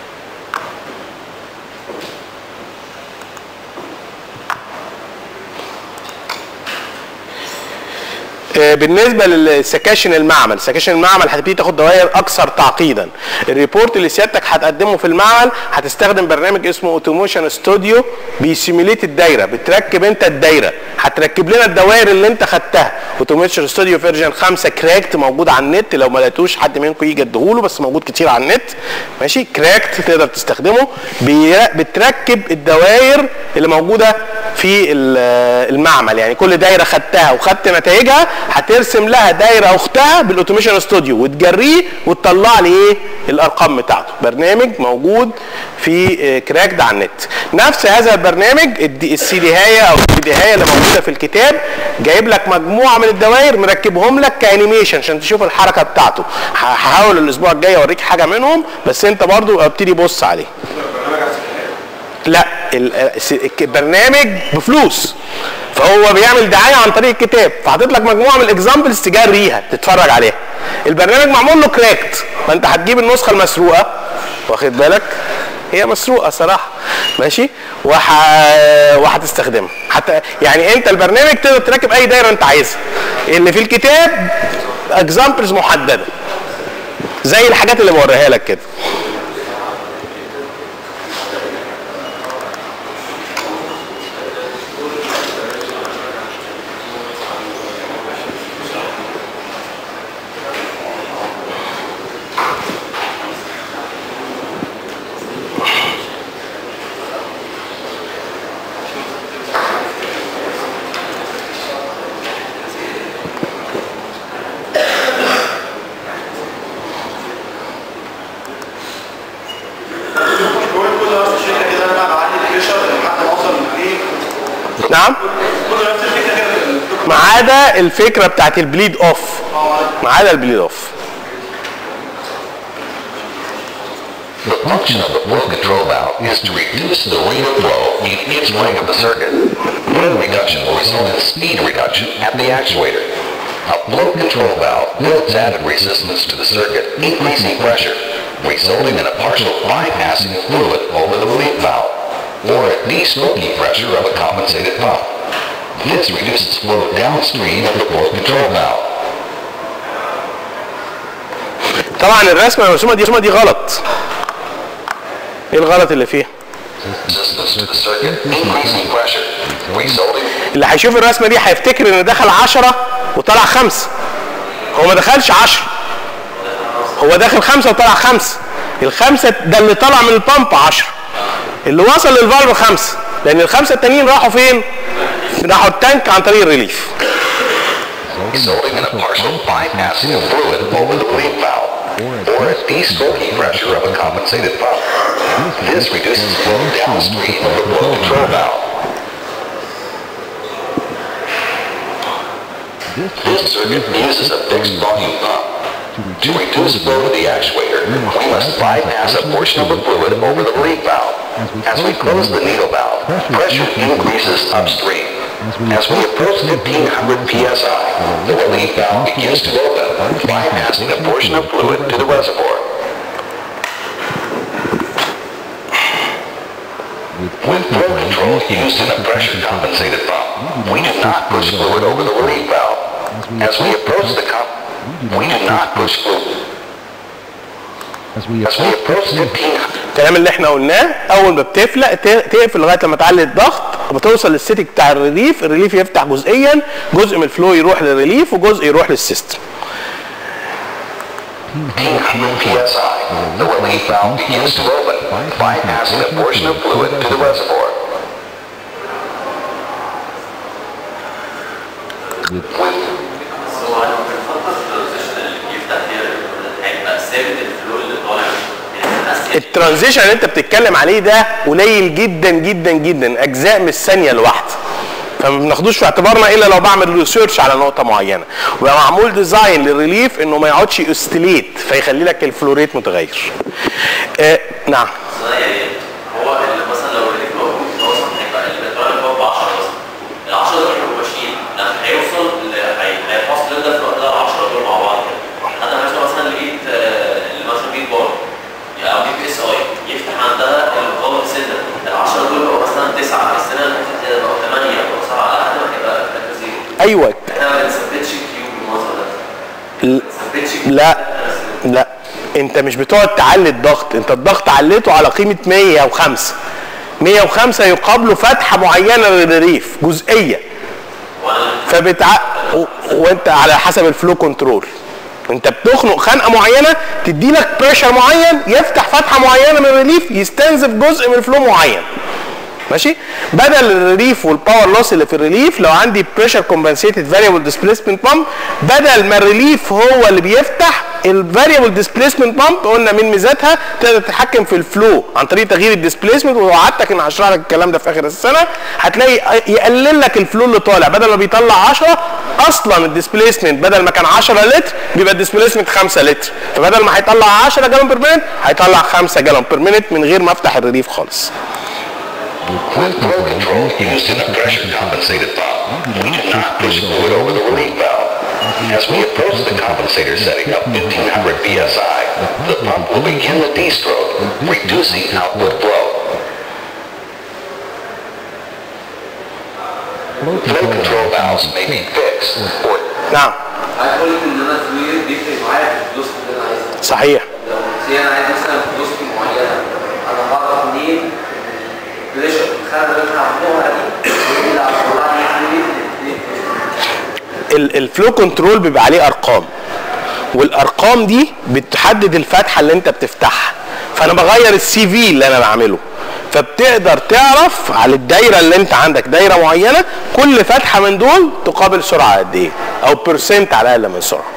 آه، بالنسبه للسكاشن المعمل سكاشن المعمل هتبتدي تاخد دوائر اكثر تعقيدا الريبورت اللي سيادتك هتقدمه في المعمل هتستخدم برنامج اسمه اوتوموشن ستوديو بيسيميليت الدايره بتركب انت الدايره هتركب لنا الدوائر اللي انت خدتها اوتوموشن ستوديو فيرجن 5 كراكت موجود على النت لو ما لقيتوش حد منكم يجي يديهوله بس موجود كتير على النت ماشي كراكت تقدر تستخدمه بي- بتركب الدوائر اللي موجوده في ال- المعمل يعني كل دايره خدتها وخدت نتائجها هترسم لها دايره اختها بالاوتوميشن ستوديو وتجريه وتطلع لي ايه الارقام بتاعته برنامج موجود في آه، كراك ده على النت نفس هذا البرنامج الدي- السي دي هايه او السي دي هايه اللي موجوده في الكتاب جايب لك مجموعه من الدوائر مركبهم لك كانيميشن عشان تشوف الحركه بتاعته ه- هحاول الاسبوع الجاي اوريك حاجه منهم بس انت برضو ابتدي بص عليه لا ال- الس- الك- البرنامج بفلوس فهو بيعمل دعايه عن طريق الكتاب فحاطط لك مجموعه من الاكزامبلز تجريها تتفرج عليها البرنامج معمول له كراكت ما انت هتجيب النسخه المسروقه واخد بالك هي مسروقه صراحه ماشي وح... وهتستخدمها حتى يعني انت البرنامج تقدر تركب اي دايره انت عايزها اللي في الكتاب اكزامبلز محدده زي الحاجات اللي بوريها لك كده كل كل نفس الفكره كده انا بعلي البريشر لحد ما اوصل لايه نعم كل نفس الفكره كده ما عدا الفكره بتاعت البليد اوف ما عدا البليد اوف The function of the flow control valve is to reduce the rate of flow in each leg of the circuit. Flow reduction will result in speed reduction at the actuator. A flow control valve builds added resistance to the circuit, increasing pressure, resulting in a partial bypassing of fluid over the relief valve, or a de-stroking pressure of a compensated pump. This reduces flow downstream of the flow control valve. طبعا الرسمه المرسومه دي الرسمه دي غلط ايه الغلط اللي فيها System resistance to the circuit, increasing pressure. Resulting اللي هيشوف الرسمه دي هيفتكر ان دخل 10 وطلع 5 هو ما دخلش 10 هو داخل 5 وطلع 5 الخمسه ده اللي طلع من البامب 10 اللي وصل للفالف 5 لان الخمسه التانيين راحوا فين؟ راحوا التانك عن طريق الريليف resulting in a partial bypassing of fluid over the bleed valve, or a de-stroking pressure of a compensated pump. This reduces flow downstream of the flow control valve. This circuit uses a fixed volume pump. To reduce flow to the actuator, we must bypass a portion of the fluid over the relief valve. As we close the needle valve, pressure increases upstream. As we approach 1500 psi, the relief valve begins to open, bypassing a portion of fluid to the reservoir. With flow control used in a pressure compensated pump, we do not push fluid over the relief valve. As we approach the comp, we do not push fluid. As we As we approach 1500 الكلام اللي احنا قلناه اول ما بتفلق ت- تقفل لغايه لما تعلي الضغط بتوصل للسيتنج بتاع الريليف الريليف يفتح جزئيا جزء من الفلو يروح للريليف وجزء يروح للسيستم 1500 psi, the relief valve begins to open, bypassing a portion of fluid to the reservoir. بس هو انا في الفتره الترانزيشن اللي بيفتح فيها هيبقى ثابت الفلو اللي طالع يعني الناس الترانزيشن اللي انت بتتكلم عليه ده قليل جدا جدا جدا اجزاء من الثانيه الواحده فما بناخدوش في اعتبارنا الا لو بعمل ريسيرش على نقطه معينه ويبقى معمول ديزاين للريليف انه ما يقعدش يستليت فيخلي لك الفلوريت متغير آه نعم أصل أنا يعني هو اللي مثلا لو اللي فوق هو مثلا هيبقى اللي طالع فوق ب 10 مثلا ال 10 دول هيبقوا ماشيين لما هيوصل ل- هي- هيفصل ده في الوقت ده ال 10 دول مع بعض كده حتى لما يوصل مثلا لقيت آه، اللي مثلا بيت بار او بي بي اس اي يفتح عندها القوة سنة ال 10 دول بقوا مثلا 9 السنة اللي فاتت بقوا 8 بقوا 7 لحد ما هيبقى زيرو ايوه احنا ما بنثبتش الكيو بالمنظر ده ل- ما بنثبتش الكيو لا لا انت مش بتقعد تعلي الضغط انت الضغط عليته على قيمه 105 105 يقابله فتحه معينه للريف جزئيه فبتع و... وانت على حسب الفلو كنترول انت بتخنق خنقه معينه تدي لك بريشر معين يفتح فتحه معينه من الريليف يستنزف جزء من الفلو معين ماشي بدل الريليف والباور لوس اللي في الريليف لو عندي بريشر كومبنسيتد فاريبل ديسبيسمنت بامب بدل ما الريليف هو اللي بيفتح الفاريبل ديسبيسمنت بامب قلنا من ميزاتها تقدر تتحكم في الفلو عن طريق تغيير الديسبيسمنت ووعدتك ان هشرح لك الكلام ده في اخر السنه هتلاقي يقلل لك الفلو اللي طالع بدل ما بيطلع 10 اصلا الديسبيسمنت بدل ما كان 10 لتر بيبقى الديسبيسمنت 5 لتر فبدل ما هيطلع 10 جالون بير مينت هيطلع 5 جالون بير مينت من غير ما افتح الريليف خالص With flow control used in a pressure compensated valve, we do not push fluid over the relief valve. As we approach the compensator setting of 1500 psi, the pump will begin the D-stroke, reducing output flow. flow Flow control control valves may be fixed or نعم عايز اقول لك ان انا التوير بيفرق معايا في الفلوس اللي انا عايزها صحيح لو زي انا عايز مثلا فلوس معينه انا هعرف منين البريشر الخانه اللي انا هعملها دي هي اللي هتطلع لي ال- الفلو كنترول بيبقى عليه ارقام والارقام دي بتحدد الفتحه اللي انت بتفتحها فانا بغير السي في اللي انا بعمله فبتقدر تعرف على الدايره اللي انت عندك دايره معينه كل فتحه من دول تقابل سرعه قد ايه او برسنت على الاقل من سرعه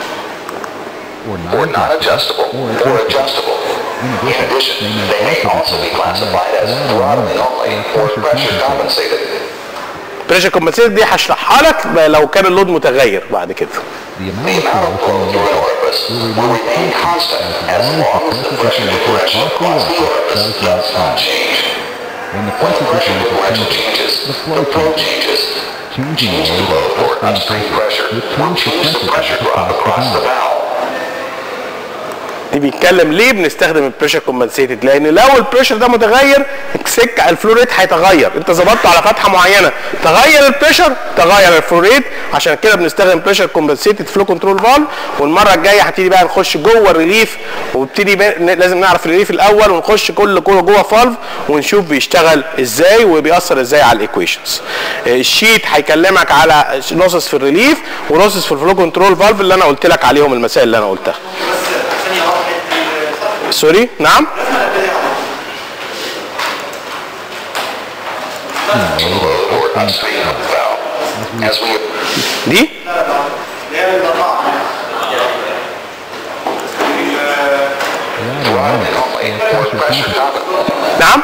or or not not adjustable or adjustable. In addition, they may also be classified as throttling only or pressure compensated. بريشر كومبنسيتد دي هشرحها لك لو كان اللود متغير بعد كده the The amount of amount of flow flow through through the the orifice orifice will remain constant as long as the pressure differential across the orifice does not change. when the When the pressure pressure differential differential changes, the flow the flow changes. changes. changing Change the the rate flow of or upstream pressure which will changes the change the temperature pressure drop across the across the valve. valve. دي بيتكلم ليه بنستخدم البريشر كومبنسيتد لان لو البريشر ده متغير سكه الفلو ريت هيتغير انت ظبطته على فتحه معينه تغير البريشر تغير الفلو ريت عشان كده بنستخدم بريشر كومبنسيتد فلو كنترول فالف والمره الجايه هنبتدي بقى نخش جوه الريليف ونبتدي بقى لازم نعرف الريليف الاول ونخش كل كل جوه فالف ونشوف بيشتغل ازاي وبيأثر ازاي على الايكويشنز الشيت هيكلمك على لوسز في الريليف ولوسز في الفلو كنترول فالف اللي انا قلت لك عليهم المسائل اللي انا قلتها سوري نعم Or upspeed of the valve. As we دي run it only for pressure top نعم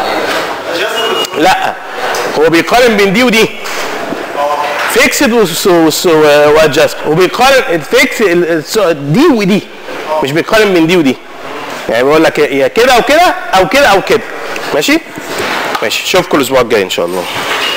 لا هو بيقارن بين دي ودي فيكسد وادجست وبيقارن الفيكس ال- ال- دي ودي مش بيقارن بين دي ودي يعني بيقول لك يا كده او كده او كده او كده ماشي ماشي اشوفكم الاسبوع الجاي ان شاء الله